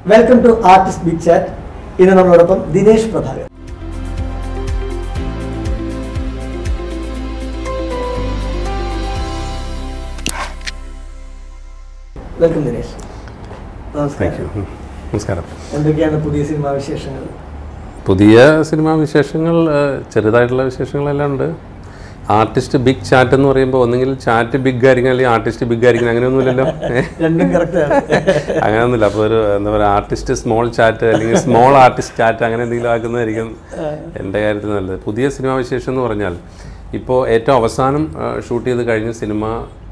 Welcome to artist big chat ഇന്ന് നമ്മളോടൊപ്പം Dinesh Prabhakar welcome Dinesh thank you നമസ്കാരം നമസ്കാരം എന്തൊക്കെയാണ് പുതിയ സിനിമാ വിശേഷങ്ങൾ പുതിയ സിനിമാ വിശേഷങ്ങൾ ഏഹ്, ചെറുതായിട്ടുള്ള വിശേഷങ്ങളെല്ലാം ഉണ്ട് ആർട്ടിസ്റ്റ് ബിഗ് ചാറ്റ് എന്ന് പറയുമ്പോൾ ഒന്നെങ്കിൽ ചാറ്റ് ബിഗ് ആയിരിക്കും അല്ലെങ്കിൽ ആർട്ടിസ്റ്റ് ബിഗ് ആയിരിക്കും അങ്ങനെയൊന്നുമില്ലല്ലോ ഏഹ്? രണ്ടും കറക്റ്റാണ് അങ്ങനെയൊന്നുമില്ല അപ്പോൾ ഒരു എന്താ പറയുക ആർട്ടിസ്റ്റ് സ്മോൾ ചാറ്റ് അല്ലെങ്കിൽ സ്മോൾ ആർട്ടിസ്റ്റ് ചാറ്റ് അങ്ങനെ എന്തെങ്കിലും ആക്കുന്നതായിരിക്കും എൻ്റെ കാര്യത്തിൽ നല്ലത് പുതിയ സിനിമാ വിശേഷം എന്ന് പറഞ്ഞാൽ ഇപ്പോൾ ഏറ്റവും അവസാനം ഷൂട്ട് ചെയ്ത് കഴിഞ്ഞ സിനിമ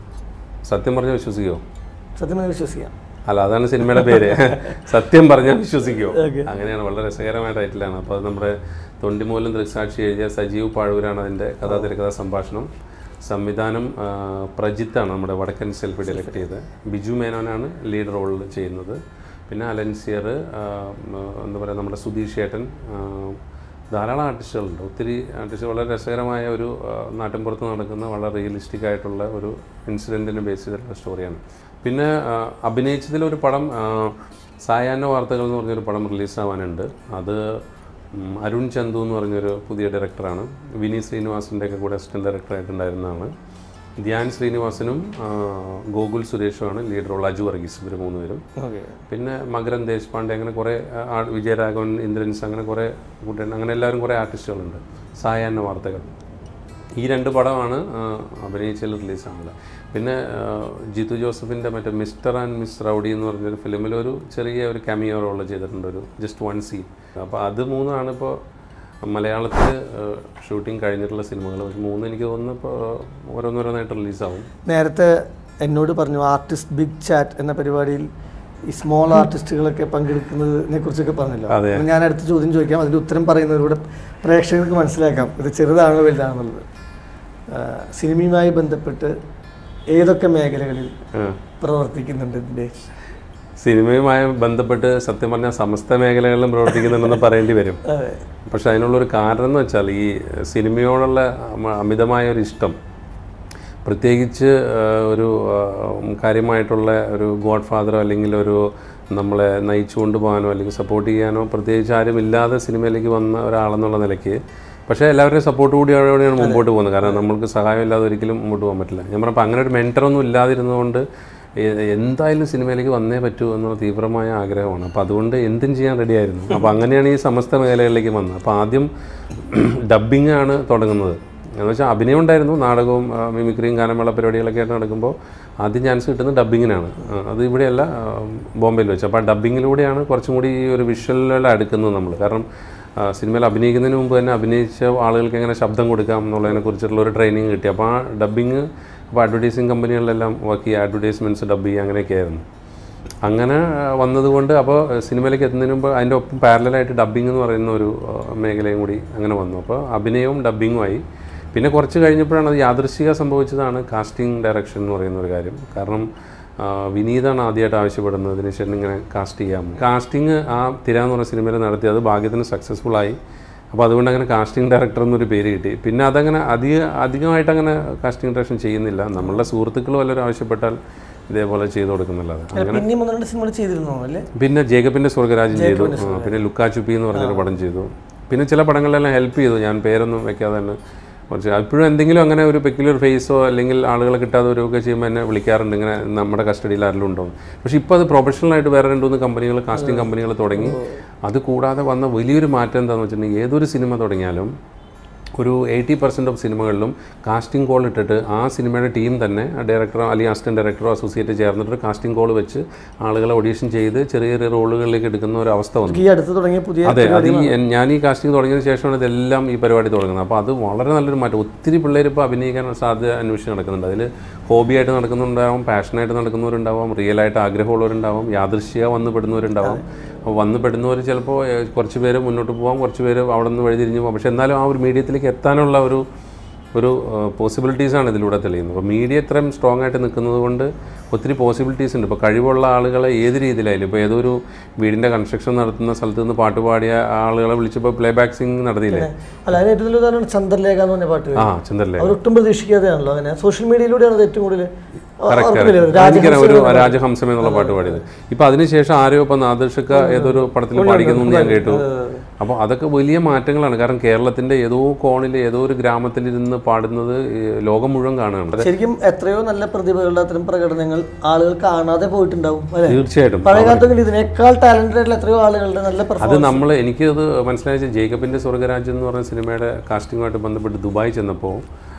സത്യം പറഞ്ഞാൽ വിശ്വസിക്കുമോ സത്യമായി വിശ്വസിക്കാം അല്ല അതാണ് സിനിമയുടെ പേര് സത്യം പറഞ്ഞാൽ വിശ്വസിക്കുമോ Okay. അങ്ങനെയാണ് വളരെ രസകരമായ ടൈറ്റിലാണ് അപ്പോൾ അത് നമ്മുടെ തൊണ്ടിമൂലം ദൃക്സാക്ഷി എഴുതിയ സജീവ് പാഴൂരാണ് അതിൻ്റെ കഥാ തിരക്കഥാ സംഭാഷണം സംവിധാനം ആ, പ്രജിത്താണ് നമ്മുടെ വടക്കൻ സെൽഫി ഡയറക്ട് ചെയ്ത് ബിജു മേനോനാണ് ലീഡ് റോളിൽ ചെയ്യുന്നത് പിന്നെ അലൻസിയർ ആ, ഉം, എന്താ പറയുക നമ്മുടെ സുധീഷ് ഏട്ടൻ ആ, ധാരാളം ആർട്ടിസ്റ്റുകളുണ്ട് ഒത്തിരി ആർട്ടിസ്റ്റ് വളരെ രസകരമായ ഒരു ആ, നാട്ടിൻപുറത്ത് നടക്കുന്ന വളരെ റിയലിസ്റ്റിക് ആയിട്ടുള്ള ഒരു ഇൻസിഡൻറ്റിനെ ബേസ് ചെയ്തിട്ടുള്ള സ്റ്റോറിയാണ് പിന്നെ ആ, അഭിനയിച്ചതിലൊരു പടം ആ, സായാഹ്ന വാർത്തകൾ എന്ന് പറഞ്ഞൊരു പടം റിലീസാവാനുണ്ട് അത് ഉം, അരുൺ ചന്തു എന്ന് പറഞ്ഞൊരു പുതിയ ഡയറക്ടറാണ് വിനി ശ്രീനിവാസിൻ്റെ ഒക്കെ കൂടെ അസിസ്റ്റൻറ്റ് ഡയറക്ടറായിട്ടുണ്ടായിരുന്നതാണ് ധ്യാൻ ശ്രീനിവാസനും ആ, ഗോകുൽ സുരേഷുമാണ് ലീഡ് റോൾ അജു വർഗീസ് ഇവർ മൂന്നുപേരും ഓക്കെ പിന്നെ മകരൻ ദേശ്പാണ്ഡെ അങ്ങനെ കുറേ ആ, ആ, വിജയരാഘവൻ ഇന്ദ്രൻസ് അങ്ങനെ കുറേ കൂട്ടുകാരൻ അങ്ങനെ എല്ലാവരും കുറേ ആർട്ടിസ്റ്റുകളുണ്ട് സായാഹ്ന വാർത്തകൾ ഈ രണ്ട് പടമാണ് ആ, അഭിനയിച്ചതിൽ റിലീസാണുള്ളത് പിന്നെ ആ, ജിതു ജോസഫിൻ്റെ മറ്റേ മിസ്റ്റർ ആൻഡ് മിസ് റൗഡി എന്ന് പറഞ്ഞൊരു ഫിലിമിൽ ഒരു ചെറിയ ഒരു കമിയോ റോൾ ചെയ്തിട്ടുണ്ട് ഒരു ജസ്റ്റ് വൺ സീൻ അപ്പോൾ അത് മൂന്നാണ് ഇപ്പോൾ മലയാളത്തിൽ ഷൂട്ടിംഗ് കഴിഞ്ഞിട്ടുള്ള സിനിമകൾ പക്ഷേ മൂന്ന് എനിക്ക് തോന്നുന്നു ഇപ്പോൾ ഓരോന്നോരോന്നായിട്ട് റിലീസാവും നേരത്തെ എന്നോട് പറഞ്ഞു ആർട്ടിസ്റ്റ് ബിഗ് ചാറ്റ് എന്ന പരിപാടിയിൽ ഈ സ്മോൾ ആർട്ടിസ്റ്റുകളൊക്കെ പങ്കെടുക്കുന്നതിനെ കുറിച്ചൊക്കെ പറഞ്ഞല്ലോ അതെ. അപ്പോൾ ഞാൻ അടുത്ത ചോദ്യം ചോദിക്കാം അതിൻ്റെ ഉത്തരം പറയുന്നതിലൂടെ പ്രേക്ഷകർക്ക് മനസ്സിലാക്കാം ഇത് ചെറുതാണോ വലുതാണെന്നുള്ളത് ആ, സിനിമയുമായി ബന്ധപ്പെട്ട് ഏതൊക്കെ മേഖലകളിൽ ആ. പ്രവർത്തിക്കുന്നുണ്ട് ഇതിൻ്റെ സിനിമയുമായി ബന്ധപ്പെട്ട് സത്യം പറഞ്ഞാൽ സമസ്ത മേഖലകളിലും പ്രവർത്തിക്കുന്നുണ്ടെന്ന് പറയേണ്ടി വരും അതെ പക്ഷെ അതിനുള്ളൊരു കാരണം എന്ന് വെച്ചാൽ ഈ സിനിമയോടുള്ള അമ- അമിതമായ ഒരു ഇഷ്ടം പ്രത്യേകിച്ച് ആ, ഒരു ആ, കാര്യമായിട്ടുള്ള ഒരു ഗോഡ് ഫാദറോ അല്ലെങ്കിൽ ഒരു നമ്മളെ നയിച്ചു കൊണ്ടുപോകാനോ അല്ലെങ്കിൽ സപ്പോർട്ട് ചെയ്യാനോ പ്രത്യേകിച്ച് ആരും ഇല്ലാതെ സിനിമയിലേക്ക് വന്ന ഒരാളെന്നുള്ള നിലയ്ക്ക് പക്ഷേ എല്ലാവരുടെയും സപ്പോർട്ട് കൂടിയോടെയാണ് മുമ്പോട്ട് പോകുന്നത് കാരണം നമ്മൾക്ക് സഹായം ഇല്ലാതെ ഒരിക്കലും മുമ്പോട്ട് പോകാൻ പറ്റില്ല ഞാൻ പറഞ്ഞപ്പോൾ അങ്ങനെ ഒരു മെൻറ്ററൊന്നും ഇല്ലാതിരുന്നതുകൊണ്ട് എ- എന്തായാലും സിനിമയിലേക്ക് വന്നേ പറ്റൂ എന്നുള്ള തീവ്രമായ ആഗ്രഹമാണ് അപ്പോൾ അതുകൊണ്ട് എന്തും ചെയ്യാൻ റെഡിയായിരുന്നു അപ്പോൾ അങ്ങനെയാണ് ഈ സമസ്ത മേഖലകളിലേക്ക് വന്നത് അപ്പോൾ ആദ്യം ഡബ്ബിംഗ് ആണ് തുടങ്ങുന്നത് എന്ന് വെച്ചാൽ അഭിനയം ഉണ്ടായിരുന്നു നാടകവും ആ, മിമിക്രിയും ഗാനമേള പരിപാടികളൊക്കെ ആയിട്ട് നടക്കുമ്പോൾ ആദ്യം ചാൻസ് കിട്ടുന്നത് ഡബ്ബിങ്ങിനാണ് ആ, അത് ഇവിടെയല്ല ആ, ബോംബെയിൽ വെച്ച് അപ്പോൾ ആ ഡബ്ബിങ്ങിലൂടെയാണ് കുറച്ചും കൂടി ഈ ഒരു വിഷ്വലിൽ അടുക്കുന്നത് നമ്മൾ കാരണം ആ, സിനിമയിൽ അഭിനയിക്കുന്നതിന് മുമ്പ് തന്നെ അഭിനയിച്ച ആളുകൾക്ക് എങ്ങനെ ശബ്ദം കൊടുക്കാം എന്നുള്ളതിനെ കുറിച്ചിട്ടുള്ള ഒരു ട്രെയിനിങ് കിട്ടി അപ്പോൾ ആ ഡബ്ബിങ് അപ്പോൾ അഡ്വർടൈസിങ് കമ്പനികളിലെല്ലാം വർക്ക് ചെയ്യുക അഡ്വർടൈസ്മെൻറ്റ്സ് ഡബ് ചെയ്യുക അങ്ങനെയൊക്കെ ആയിരുന്നു അങ്ങനെ ആ, വന്നതുകൊണ്ട് അപ്പോൾ സിനിമയിലേക്ക് എത്തുന്നതിന് മുമ്പ് അതിൻ്റെ ഒപ്പം പാരലായിട്ട് ഡബ്ബിംഗ് എന്ന് പറയുന്ന ഒരു ആ, മേഖലയും കൂടി അങ്ങനെ വന്നു അപ്പോൾ അഭിനയവും ഡബ്ബിങ്ങുമായി പിന്നെ കുറച്ച് കഴിഞ്ഞപ്പോഴാണ് അത് യാദൃശിക സംഭവിച്ചതാണ് കാസ്റ്റിംഗ് ഡയറക്ഷൻ എന്ന് പറയുന്ന ഒരു കാര്യം കാരണം ആ, വിനീതാണ് ആദ്യമായിട്ട് ആവശ്യപ്പെടുന്നത് ദിനേശൻ ഇങ്ങനെ കാസ്റ്റ് ചെയ്യാം കാസ്റ്റിംഗ് ആ തിര എന്ന് പറഞ്ഞ സിനിമയിൽ നടത്തി അത് ഭാഗ്യത്തിന് സക്സസ്ഫുൾ ആയി അപ്പോൾ അതുകൊണ്ട് അങ്ങനെ കാസ്റ്റിംഗ് ഡയറക്ടർ എന്നൊരു പേര് കിട്ടി പിന്നെ അതങ്ങനെ അധിക അധികമായിട്ട് അങ്ങനെ കാസ്റ്റിംഗ് ഡയറക്ഷൻ ചെയ്യുന്നില്ല നമ്മളുടെ സുഹൃത്തുക്കൾ വല്ലവരും ആവശ്യപ്പെട്ടാൽ ഇതേപോലെ ചെയ്തു കൊടുക്കുന്നുള്ളത് അങ്ങനെ പിന്നെയും ഒന്ന് രണ്ട് സിനിമകൾ ചെയ്തിരുന്നു അല്ലേ പിന്നെ ജേക്കബിൻ്റെ സ്വർഗരാജൻ ചെയ്തു ആ, പിന്നെ ലുക്കാച്ചുപ്പി എന്ന് പറഞ്ഞൊരു പടം ചെയ്തു പിന്നെ ചില പടങ്ങളിലെല്ലാം ഹെൽപ്പ് ചെയ്തു ഞാൻ പേരൊന്നും വെക്കാതെ തന്നെ കുറച്ച് ഇപ്പോഴും എന്തെങ്കിലും അങ്ങനെ ഒരു പെക്യുലർ ഫേസോ അല്ലെങ്കിൽ ആളുകളെ കിട്ടാതെ ഒരു ഒക്കെ ചെയ്യുമ്പോൾ എന്നെ വിളിക്കാറുണ്ട് ഇങ്ങനെ നമ്മുടെ കസ്റ്റഡിയിൽ ആരെങ്കിലും ഉണ്ടോ എന്ന്. പക്ഷേ ഇപ്പോൾ അത് പ്രൊഫഷണലായിട്ട് വേറെ രണ്ട് മൂന്ന് കമ്പനികൾ കാസ്റ്റിംഗ് കമ്പനികൾ തുടങ്ങി അത് കൂടാതെ വന്ന വലിയൊരു മാറ്റം എന്താണെന്ന് വെച്ചിട്ടുണ്ടെങ്കിൽ ഏതൊരു സിനിമ തുടങ്ങിയാലും ഒരു എയ്റ്റി പെർസെൻറ്റ് ഓഫ് സിനിമകളിലും കാസ്റ്റിംഗ് കോൾ ഇട്ടിട്ട് ആ സിനിമയുടെ ടീം തന്നെ ഡയറക്ടറോ അല്ലെങ്കിൽ അസിസ്റ്റൻറ്റ് ഡയറക്ടറോ അസോസിയേറ്റ് ചേർന്നിട്ട് കാസ്റ്റിംഗ് കോൾ വെച്ച് ആളുകളെ ഓഡീഷൻ ചെയ്ത് ചെറിയ ചെറിയ റോളുകളിലേക്ക് എടുക്കുന്ന ഒരു അവസ്ഥ വന്നു ഈ അടുത്ത് തുടങ്ങിയ പുതിയ അതെ അത് ഈ എൻ- ഞാൻ ഈ കാസ്റ്റിംഗ് തുടങ്ങിയതിന് ശേഷമാണ് ഇതെല്ലാം ഈ പരിപാടി തുടങ്ങുന്നത് അപ്പോൾ അത് വളരെ നല്ലൊരു മാറ്റം ഒത്തിരി പിള്ളേർ ഇപ്പോൾ അഭിനയിക്കാൻ സാധ്യത അന്വേഷിച്ച് നടക്കുന്നുണ്ട് അതിൽ ഹോബിയായിട്ട് നടക്കുന്നുണ്ടാവും പാഷനായിട്ട് നടക്കുന്നവരുണ്ടാവും റിയലായിട്ട് ആഗ്രഹമുള്ളവരുണ്ടാവും യാദൃശ്യ വന്ന് പെടുന്നവരുണ്ടാവും അപ്പോൾ വന്ന് പെടുന്നവർ ചിലപ്പോൾ ഏഹ്, കുറച്ച് പേര് മുന്നോട്ട് പോകാം കുറച്ച് പേര് അവിടെ നിന്ന് വഴിതിരിഞ്ഞ് പോകാം പക്ഷേ എന്നാലും ആ ഒരു മീഡിയത്തിലേക്ക് എത്താനുള്ള ഒരു ഒരു പോസിബിലിറ്റീസാണ് ഇതിലൂടെ തെളിയുന്നത് അപ്പോൾ മീഡിയ ഇത്രയും സ്ട്രോങ് ആയിട്ട് നിൽക്കുന്നത് കൊണ്ട് ഒത്തിരി പോസിബിലിറ്റീസ് ഉണ്ട് ഇപ്പോൾ കഴിവുള്ള ആളുകളെ ഏത് രീതിയിലായാലും ഇപ്പോൾ ഏതൊരു വീടിൻ്റെ കൺസ്ട്രക്ഷൻ നടത്തുന്ന സ്ഥലത്ത് നിന്ന് പാട്ട് പാടിയ ആളുകളെ വിളിച്ചപ്പോൾ പ്ലേ ബാക്ക് സിംഗ് നടത്തിയില്ലേ അല്ല അതിന് ഏറ്റവും വലിയ ഉദാഹരണം ചന്ദ്രലേഖ എന്ന് പറഞ്ഞ പാട്ട് ആ ചന്ദ്രല്ലേ അവരൊട്ടും പ്രതീക്ഷിക്കാതെയാണല്ലോ അങ്ങനെ സോഷ്യൽ മീഡിയയിലൂടെയാണ് അത് ഏറ്റവും കൂടുതൽ കറക്റ്റ് എനിക്കറിയാം ഒരു രാജഹംസം എന്നുള്ള പാട്ട് പാടിയത് ഇപ്പൊ അതിനുശേഷം ആരോ ഇപ്പൊ നാദർഷക്ക ഏതൊരു പടത്തിൽ പാടിക്കുന്നു എന്ന് ഞാൻ കേട്ടു അപ്പോൾ അതൊക്കെ വലിയ മാറ്റങ്ങളാണ് കാരണം കേരളത്തിന്റെ ഏതോ കോണിൽ ഏതോ ഒരു ഗ്രാമത്തിൽ ഇരുന്ന് പാടുന്നത് ഈ ലോകം മുഴുവൻ കാണുകയാണ് ശരിക്കും എത്രയോ നല്ല പ്രതിഭകളുടെ അത്തരം പ്രകടനങ്ങൾ ആളുകൾ കാണാതെ പോയിട്ടുണ്ടാവും അല്ലെ തീർച്ചയായിട്ടും പഴയ കാലത്തൊക്കെ ഇതിനേക്കാൾ ടാലന്റഡ് ആയിട്ടുള്ള എത്രയോ ആളുകളുടെ നല്ല അത് പെർഫോമൻസ് നമ്മൾ എനിക്കത് മനസ്സിലായ ജേക്കബിൻ്റെ സ്വർഗരാജ്യം എന്ന് പറയുന്ന സിനിമയുടെ കാസ്റ്റിങ്ങുമായിട്ട് ബന്ധപ്പെട്ട് ദുബായി ചെന്നപ്പോൾ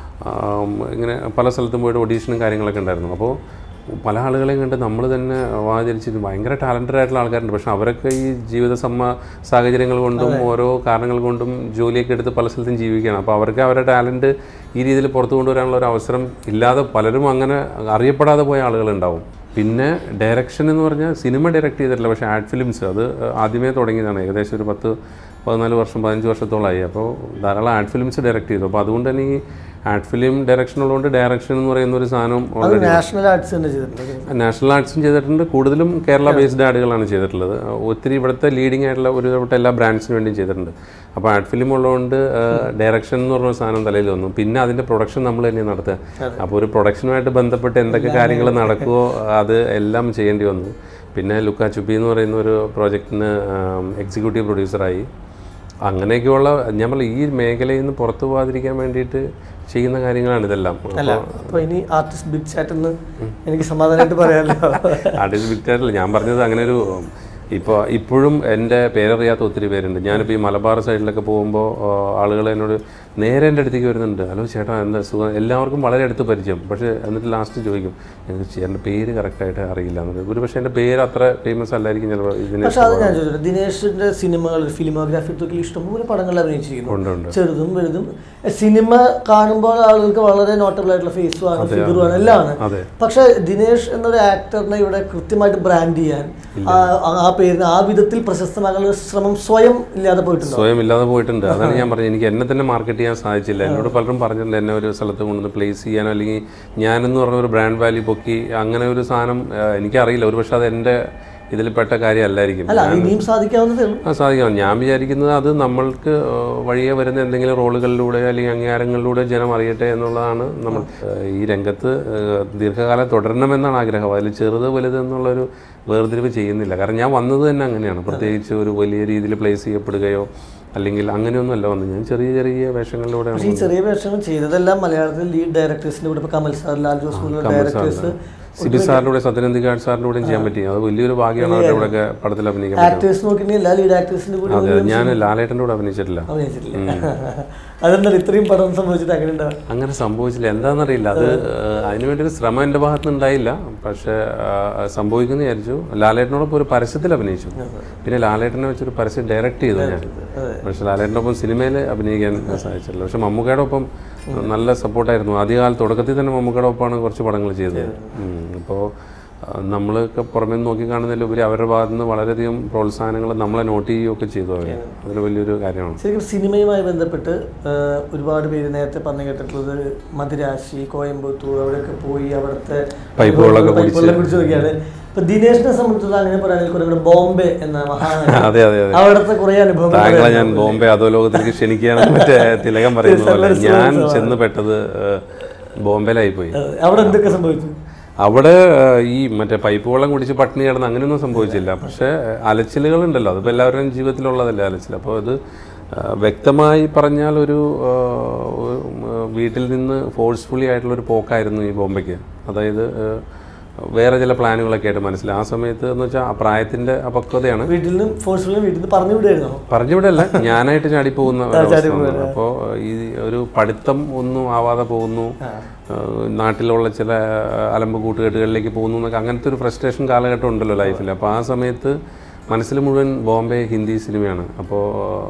ആം, ഇങ്ങനെ പല സ്ഥലത്തും പോയിട്ട് ഓഡീഷനും കാര്യങ്ങളൊക്കെ ഉണ്ടായിരുന്നു അപ്പോൾ പല ആളുകളെയും കണ്ട് നമ്മൾ തന്നെ വാചരിച്ചിട്ട് ഭയങ്കര ടാലൻറ്റഡ് ആയിട്ടുള്ള ആൾക്കാരുണ്ട് പക്ഷെ അവരൊക്കെ ഈ ജീവിത സമ്മ സാഹചര്യങ്ങൾ കൊണ്ടും ഓരോ കാരണങ്ങൾ കൊണ്ടും ജോലിയൊക്കെ എടുത്ത് പല സ്ഥലത്തും ജീവിക്കുകയാണ് അപ്പോൾ അവർക്ക് അവരുടെ ടാലൻറ്റ് ഈ രീതിയിൽ പുറത്തു കൊണ്ടുവരാനുള്ള ഒരു അവസരം ഇല്ലാതെ പലരും അങ്ങനെ അറിയപ്പെടാതെ പോയ ആളുകളുണ്ടാവും പിന്നെ ഡയറക്ഷൻ എന്ന് പറഞ്ഞാൽ സിനിമ ഡയറക്റ്റ് ചെയ്തിട്ടില്ല പക്ഷേ ആഡ് ഫിലിംസ് അത് ആദ്യമേ തുടങ്ങിയതാണ് ഏകദേശം ഒരു പത്ത് പതിനാല് വർഷം പതിനഞ്ച് വർഷത്തോളമായി അപ്പോൾ ധാരാളം ആഡ് ഫിലിംസ് ഡയറക്റ്റ് ചെയ്തു അപ്പോൾ അതുകൊണ്ട് തന്നെ ഈ ആഡ് ഫിലിം ഡയറക്ഷൻ ഉള്ളതുകൊണ്ട് ഡയറക്ഷൻ എന്ന് പറയുന്ന ഒരു സാധനം അത് നാഷണൽ ആർട്സ് തന്നെ ചെയ്തിട്ടുണ്ട് നാഷണൽ ആർട്സും ചെയ്തിട്ടുണ്ട് കൂടുതലും കേരള ബേസ്ഡ് ആഡുകളാണ് ചെയ്തിട്ടുള്ളത് ഒത്തിരി ഇവിടുത്തെ ലീഡിംഗ് ആയിട്ടുള്ള ഒരുവിധപ്പെട്ട എല്ലാ ബ്രാൻഡ്സിന് വേണ്ടിയും ചെയ്തിട്ടുണ്ട് അപ്പോൾ ആഡ് ഫിലിം ഉള്ളതുകൊണ്ട് ഡയറക്ഷൻ എന്ന് പറഞ്ഞ സാധനം തലയിൽ വന്നു പിന്നെ അതിൻ്റെ പ്രൊഡക്ഷൻ നമ്മൾ തന്നെ നടത്തുക അപ്പോൾ ഒരു പ്രൊഡക്ഷനുമായിട്ട് ബന്ധപ്പെട്ട് എന്തൊക്കെ കാര്യങ്ങൾ നടക്കുമോ അത് എല്ലാം ചെയ്യേണ്ടി വന്നു പിന്നെ ലുക്ക ചുപ്പി എന്ന് പറയുന്ന ഒരു പ്രോജക്റ്റിന് എക്സിക്യൂട്ടീവ് പ്രൊഡ്യൂസറായി അങ്ങനെയൊക്കെയുള്ള ഞാൻ പറഞ്ഞ ഈ മേഖലയിൽ നിന്ന് പുറത്തു പോകാതിരിക്കാൻ വേണ്ടിയിട്ട് ചെയ്യുന്ന കാര്യങ്ങളാണ് ഇതെല്ലാം അല്ല അപ്പൊ ഇനി ആർട്ടിസ്റ്റ് ബിഗ് ചാറ്റ് എന്ന് എനിക്ക് സമാധാനമായിട്ട് പറയാമല്ലോ ആർട്ടിസ്റ്റ് വിക്ടറില്ല ഞാൻ പറഞ്ഞത് അങ്ങനെ ഒരു ഇപ്പോൾ ഇപ്പോഴും എൻ്റെ പേരറിയാത്ത ഒത്തിരി പേരുണ്ട് ഞാനിപ്പോൾ ഈ മലബാർ സൈഡിലൊക്കെ പോകുമ്പോൾ ആളുകൾ എന്നോട് നേരെ എൻ്റെ അടുത്തേക്ക് വരുന്നുണ്ട് ഹലോ ചേട്ടാ എന്താ സുഖം എല്ലാവർക്കും വളരെ അടുത്ത് പരിചയം പക്ഷേ എന്നിട്ട് ലാസ്റ്റ് ചോദിക്കും ഞങ്ങൾക്ക് ചേട്ടൻ്റെ പേര് കറക്റ്റായിട്ട് അറിയില്ല എന്നുള്ളത് ഒരു പക്ഷേ എൻ്റെ പേര് അത്ര ഫേമസ് അല്ലായിരിക്കും ചിലപ്പോൾ ഇതിനെ പക്ഷെ അത് ഞാൻ ചോദിച്ചത് ദിനേശിന്റെ സിനിമകൾ ഫിലിമോഗ്രാഫി തൊക്കെ ഇഷ്ടംപോലെ പടങ്ങളിൽ അഭിനയിച്ചിരിക്കുന്നു ഉണ്ട് ഉണ്ട് ചെറുതും വലുതും സിനിമ കാണുമ്പോൾ ആളുകൾക്ക് വളരെ നോട്ടബിൾ ആയിട്ടുള്ള ഫേസുമാണ് ഫിഗറുമാണ് എല്ലാം ആണ് അതെ പക്ഷെ ദിനേശ് എന്നൊരു ആക്ടറിനെ ഇവിടെ കൃത്യമായിട്ട് ബ്രാൻഡ് ചെയ്യാൻ ആ- ആ പേരിന് ആ വിധത്തിൽ പ്രശസ്തമാകാനുള്ള ഒരു ശ്രമം സ്വയം ഇല്ലാതെ പോയിട്ടുണ്ടോ സ്വയം ഇല്ലാതെ പോയിട്ടുണ്ട് അതാണ് ഞാൻ പറഞ്ഞത് എനിക്ക് എന്നെ തന്നെ മാർക്കറ്റ് ചെയ്യാൻ സാധിച്ചില്ല എന്നോട് പലരും പറഞ്ഞിട്ടുണ്ട് എന്നെ ഒരു സ്ഥലത്ത് കൊണ്ടുവന്ന് പ്ലേസ് ചെയ്യാനോ അല്ലെങ്കിൽ ഞാനെന്ന് പറഞ്ഞ ഒരു ബ്രാൻഡ് വാല്യൂ പൊക്കി അങ്ങനെ ഒരു സാധനം ആ, എനിക്കറിയില്ല ഒരു പക്ഷേ അത് എൻ്റെ ഇതിൽപ്പെട്ട കാര്യമല്ലായിരിക്കും അല്ല അത് ഇനിയും സാധിക്കാവുന്നതേ ഉള്ളൂ ആ സാധിക്കാം ഞാൻ വിചാരിക്കുന്നത് അത് നമ്മൾക്ക് ആ, വഴിയെ വരുന്ന എന്തെങ്കിലും റോളുകളിലൂടെ അല്ലെങ്കിൽ അംഗീകാരങ്ങളിലൂടെ ജനം അറിയട്ടെ എന്നുള്ളതാണ് നമ്മൾ ആ, ഈ രംഗത്ത് ആ, ദീർഘകാലം തുടരണമെന്നാണ് ആഗ്രഹം അതിൽ ചെറുത് വലുത് എന്നുള്ളൊരു വേർതിരിവ് ചെയ്യുന്നില്ല കാരണം ഞാൻ വന്നത് തന്നെ അങ്ങനെയാണ് പ്രത്യേകിച്ച് ഒരു വലിയ രീതിയിൽ പ്ലേസ് ചെയ്യപ്പെടുകയോ അല്ലെങ്കിൽ അങ്ങനെയൊന്നുമല്ല വന്നത് ഞാൻ ചെറിയ ചെറിയ വേഷങ്ങളിലൂടെയാണ് പക്ഷേ ഈ ചെറിയ വേഷങ്ങൾ ചെയ്തതെല്ലാം മലയാളത്തിൽ ലീഡ് ഡയറക്ടേഴ്സിന്റെ കൂടെ ഇപ്പൊ കമൽ സാർ ലാൽ ജോസ് പോലുള്ള ഡയറക്ടേഴ്സ് സിബി സാറിലൂടെ സത്യനന്ദിക്കാട് സാറിൻ്റെ കൂടെയും ചെയ്യാൻ പറ്റി അത് വലിയൊരു ഭാഗ്യമാണ് അവരുടെ കൂടെയൊക്കെ പടത്തിൽ അഭിനയിക്കാൻ പറ്റുന്നത് ആക്ടേഴ്സ് നോക്കിയിട്ട് എല്ലാ ലീഡ് ആക്ടേഴ്സിന്റെ കൂടെ അതെ ഞാൻ ലാലേട്ടൻ്റെ കൂടെ അഭിനയിച്ചിട്ടില്ല അഭിനയിച്ചിട്ടില്ല അതെന്താണ് ഇത്രയും പടം സംഭവിച്ചിട്ട് അങ്ങനെ ഉണ്ടാവും അങ്ങനെ സംഭവിച്ചില്ല എന്താണെന്നറിയില്ല അത് ഏഹ്, അതിനുവേണ്ടി ഒരു ശ്രമം എൻ്റെ ഭാഗത്ത് നിന്ന് ഉണ്ടായില്ല പക്ഷേ ആഹ്, സംഭവിക്കുന്നു വിചാരിച്ചു ലാലേട്ടനോടൊപ്പം ഒരു പരസ്യത്തിൽ അഭിനയിച്ചു പിന്നെ ലാലേട്ടനെ വെച്ചൊരു പരസ്യം ഡയറക്റ്റ് ചെയ്തു ഞാൻ പക്ഷേ ലാലേട്ടനൊപ്പം സിനിമയിൽ അഭിനയിക്കാൻ സാധിച്ചില്ല പക്ഷെ മമ്മൂക്കയുടെ ഒപ്പം നല്ല സപ്പോർട്ടായിരുന്നു ആദ്യകാലം തുടക്കത്തിൽ തന്നെ മമ്മൂക്കയുടെ ഒപ്പമാണ് കുറച്ച് പടങ്ങൾ ചെയ്തത് അപ്പോൾ നമ്മളൊക്കെ പുറമേ നിന്ന് നോക്കി കാണുന്നതിലുപരി അവരുടെ ഭാഗത്ത് നിന്ന് വളരെയധികം പ്രോത്സാഹനങ്ങൾ നമ്മളെ നോട്ട് ചെയ്യുകയൊക്കെ ചെയ്തു അവർ അതൊരു വലിയൊരു കാര്യമാണ് ശരിക്കും സിനിമയുമായി ബന്ധപ്പെട്ട് ആ, ഒരുപാട് പേര് നേരത്തെ പറഞ്ഞു കേട്ടിട്ടുള്ളത് മദിരാശി കോയമ്പത്തൂർ അവിടെയൊക്കെ പോയി അവിടുത്തെ പൈപ്പുകളൊക്കെ പൈപ്പ് വെള്ളം കുടിച്ചു നോക്കിയാണ് ഇപ്പൊ ദിനേശിനെ സംബന്ധിച്ചുള്ള അങ്ങനെ പറയുകയാണെങ്കിൽ കുറെ കൂടെ ബോംബെ എന്ന മഹാനഗരം അതെ അതെ അതെ അവിടുത്തെ കുറെ അനുഭവങ്ങൾ താങ്കളെ ഞാൻ ബോംബെ അധോലോകത്തിലേക്ക് ക്ഷണിക്കുകയാണെന്ന് മറ്റേ തിലകം പറയുന്ന പോലെ ഞാൻ ചെന്ന് പെട്ടത് ഏഹ്, ബോംബെയിലായി പോയി അതെ. അവിടെ എന്തൊക്കെ സംഭവിച്ചു അവിടെ ഏഹ്, ഈ മറ്റേ പൈപ്പ് വെള്ളം കുടിച്ച് പട്ടിണി കിടന്ന് അങ്ങനെയൊന്നും സംഭവിച്ചില്ല പക്ഷേ അലച്ചിലുകൾ ഉണ്ടല്ലോ അതിപ്പോൾ എല്ലാവരുടെയും ജീവിതത്തിലുള്ളതല്ലേ അലച്ചിൽ അപ്പോൾ അത് ഏഹ്, വ്യക്തമായി പറഞ്ഞാൽ ഒരു ഏഹ്, ഒരു, ഏഹ്, വീട്ടിൽ നിന്ന് ഫോഴ്സ്ഫുള്ളി ആയിട്ടുള്ള ഒരു പോക്കായിരുന്നു ഈ ബോംബെക്ക് അതായത് ഏഹ്, വേറെ ചില പ്ലാനുകളൊക്കെ ആയിട്ട് മനസ്സിലായി ആ സമയത്ത് എന്ന് വെച്ചാൽ ആ പ്രായത്തിൻ്റെ അപക്വതയാണ് വീട്ടിൽ നിന്ന് ഫോഴ്സ്ഫുള്ളി വീട്ടിൽ നിന്ന് പറഞ്ഞു വിടുമായിരുന്നോ പറഞ്ഞിവിടല്ല ഞാനായിട്ട് ചാടിപ്പോകുന്ന ഒരവസ്ഥയാണ്. അപ്പോൾ ഈ ഒരു പഠിത്തം ഒന്നും ആവാതെ പോകുന്നു ഏഹ് നാട്ടിലുള്ള ചില അലമ്പ് കൂട്ടുകെട്ടുകളിലേക്ക് പോകുന്നു എന്നൊക്കെ അങ്ങനത്തെ ഒരു ഫ്രസ്ട്രേഷൻ കാലഘട്ടം ഉണ്ടല്ലോ ലൈഫിൽ അപ്പോൾ ആ സമയത്ത് മനസ്സിൽ മുഴുവൻ ബോംബെ ഹിന്ദി സിനിമയാണ് അപ്പോൾ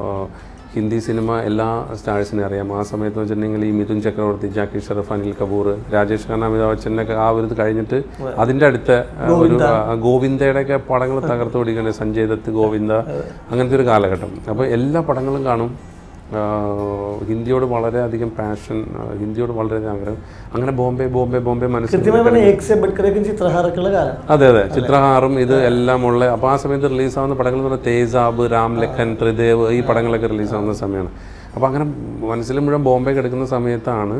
ഹിന്ദി സിനിമ എല്ലാ സ്റ്റാഴ്സിനും അറിയാം ആ സമയത്ത് വെച്ചിട്ടുണ്ടെങ്കിൽ ഈ മിഥുൻ ചക്രവർത്തി ജാക്കി ഷറഫ് അനിൽ കപൂർ രാജേഷ് ഖാന അമിതാഭ് ബച്ചനൊക്കെ ആ ഒരു ഇത് കഴിഞ്ഞിട്ട് അതിൻ്റെ അടുത്ത ആ, ഒരു ആ, ഗോവിന്ദയുടെയൊക്കെ പടങ്ങൾ തകർത്ത് പിടിക്കുന്നത് സഞ്ജയ് ദത്ത് ഗോവിന്ദ അങ്ങനത്തെ ഒരു കാലഘട്ടം അപ്പോൾ എല്ലാ പടങ്ങളും കാണും ഹിന്ദിയോട് വളരെയധികം പാഷൻ ഹിന്ദിയോട് വളരെയധികം ആഗ്രഹം അങ്ങനെ ബോംബെ ബോംബെ ബോംബെ മനസ്സിൽ കൃത്യമായി പറഞ്ഞാൽ എക്സ് ബഡ്കറേക്കും ചിത്രഹാരക്കുള്ള കാലം അതെ അതെ ചിത്രഹാറും ഇത് എല്ലാം ഉള്ള അപ്പോൾ ആ സമയത്ത് റിലീസാവുന്ന പടങ്ങൾ എന്ന് പറഞ്ഞാൽ തേജാബ് രാം ലഖൻ ത്രിദേവ് ഈ പടങ്ങളൊക്കെ റിലീസാവുന്ന സമയമാണ് അപ്പോൾ അങ്ങനെ മനസ്സിൽ മുഴുവൻ ബോംബെ കിടക്കുന്ന സമയത്താണ്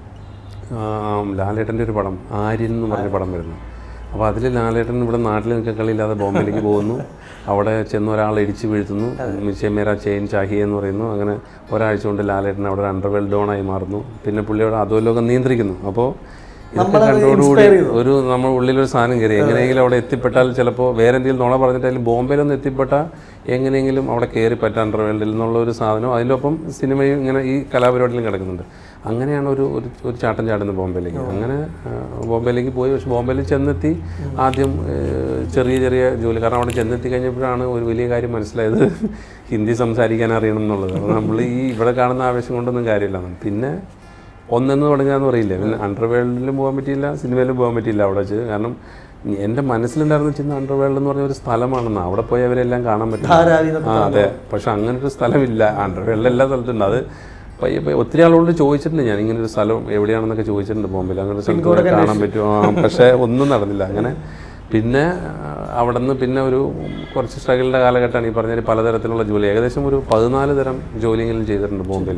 ആം, ലാലേട്ടൻ്റെ ഒരു പടം ആര്യൻ എന്ന് പറഞ്ഞ പടം വരുന്നു അപ്പോൾ അതിൽ ലാലേട്ടൻ ഇവിടെ നാട്ടിൽ നിൽക്കാൻ കളിയില്ലാതെ ബോംബെയിലേക്ക് പോകുന്നു അവിടെ ചെന്ന് ഒരാളെ ഇടിച്ച് വീഴ്ത്തുന്നു മിച്ചേ മേര ചെയിൻ ചാഹിയ എന്ന് പറയുന്നു അങ്ങനെ ഒരാഴ്ച കൊണ്ട് ലാലേട്ടൻ അവിടെ അണ്ടർവെൽ ഡോണായി മാറുന്നു പിന്നെ പുള്ളി അവിടെ അധോലോകം നിയന്ത്രിക്കുന്നു അപ്പോൾ ഇതൊക്കെ കണ്ടോടുകൂടി ഒരു നമ്മൾ ഉള്ളിലൊരു സാധനം കയറി എങ്ങനെയെങ്കിലും അവിടെ എത്തിപ്പെട്ടാൽ ചിലപ്പോൾ വേറെ എന്തെങ്കിലും നുണ പറഞ്ഞിട്ടായാലും ബോംബെയിലൊന്നും എത്തിപ്പെട്ടാൽ എങ്ങനെയെങ്കിലും അവിടെ കയറി പറ്റാൻ അണ്ടർവേൾഡിൽ എന്നുള്ള ഒരു സാധനം അതിനൊപ്പം സിനിമയും ഇങ്ങനെ ഈ കലാപരിപാടിയിലും കിടക്കുന്നുണ്ട് അങ്ങനെയാണ് ഒരു ഒരു ഒരു ചാട്ടം ചാടുന്നത് ബോംബെയിലേക്ക് അങ്ങനെ ആ, ബോംബെയിലേക്ക് പോയി പക്ഷെ ബോംബെയിൽ ചെന്നെത്തി ആദ്യം ഏ, ചെറിയ ചെറിയ ജോലി കാരണം അവിടെ ചെന്നെത്തി കഴിഞ്ഞപ്പോഴാണ് ഒരു വലിയ കാര്യം മനസ്സിലായത് ഹിന്ദി സംസാരിക്കാൻ അറിയണം എന്നുള്ളത് അപ്പോൾ നമ്മൾ ഈ ഇവിടെ കാണുന്ന ആവേശം കൊണ്ടൊന്നും കാര്യമില്ല പിന്നെ ഒന്നെന്ന് തുടങ്ങാന്ന് പറയില്ല പിന്നെ അണ്ടർവേൾഡിലും പോകാൻ പറ്റിയില്ല സിനിമയിലും പോകാൻ പറ്റിയില്ല അവിടെ വെച്ച് കാരണം എൻ്റെ മനസ്സിലുണ്ടായിരുന്ന ചിന്ന അണ്ടർവേൾഡ് എന്ന് പറഞ്ഞ ഒരു സ്ഥലമാണെന്ന് അവിടെ പോയി അവരെല്ലാം കാണാൻ പറ്റും ധാരാവി എന്നൊക്കെ ആ അതെ പക്ഷെ അങ്ങനെ ഒരു സ്ഥലമില്ല അണ്ടർവേൾഡ് എല്ലാ സ്ഥലത്തുണ്ട് അത് പയ്യെ പയ്യെ ഒത്തിരി ആളോട് ചോദിച്ചിട്ടുണ്ട് ഞാൻ ഇങ്ങനെ ഒരു സ്ഥലം എവിടെയാണെന്നൊക്കെ ചോദിച്ചിട്ടുണ്ട് ബോംബെയിൽ അങ്ങനെ ഒരു സ്ഥലത്ത് കാണാൻ പറ്റുമോ ആ, പക്ഷേ ഒന്നും നടന്നില്ല അങ്ങനെ പിന്നെ അവിടെ നിന്ന് പിന്നെ ഒരു കുറച്ച് സ്ട്രഗിളിൻ്റെ കാലഘട്ടമാണ് ഈ പറഞ്ഞ പലതരത്തിലുള്ള ജോലി ഏകദേശം ഒരു പതിനാല് തരം ജോലിയെങ്കിലും ചെയ്തിട്ടുണ്ട് ബോംബെയിൽ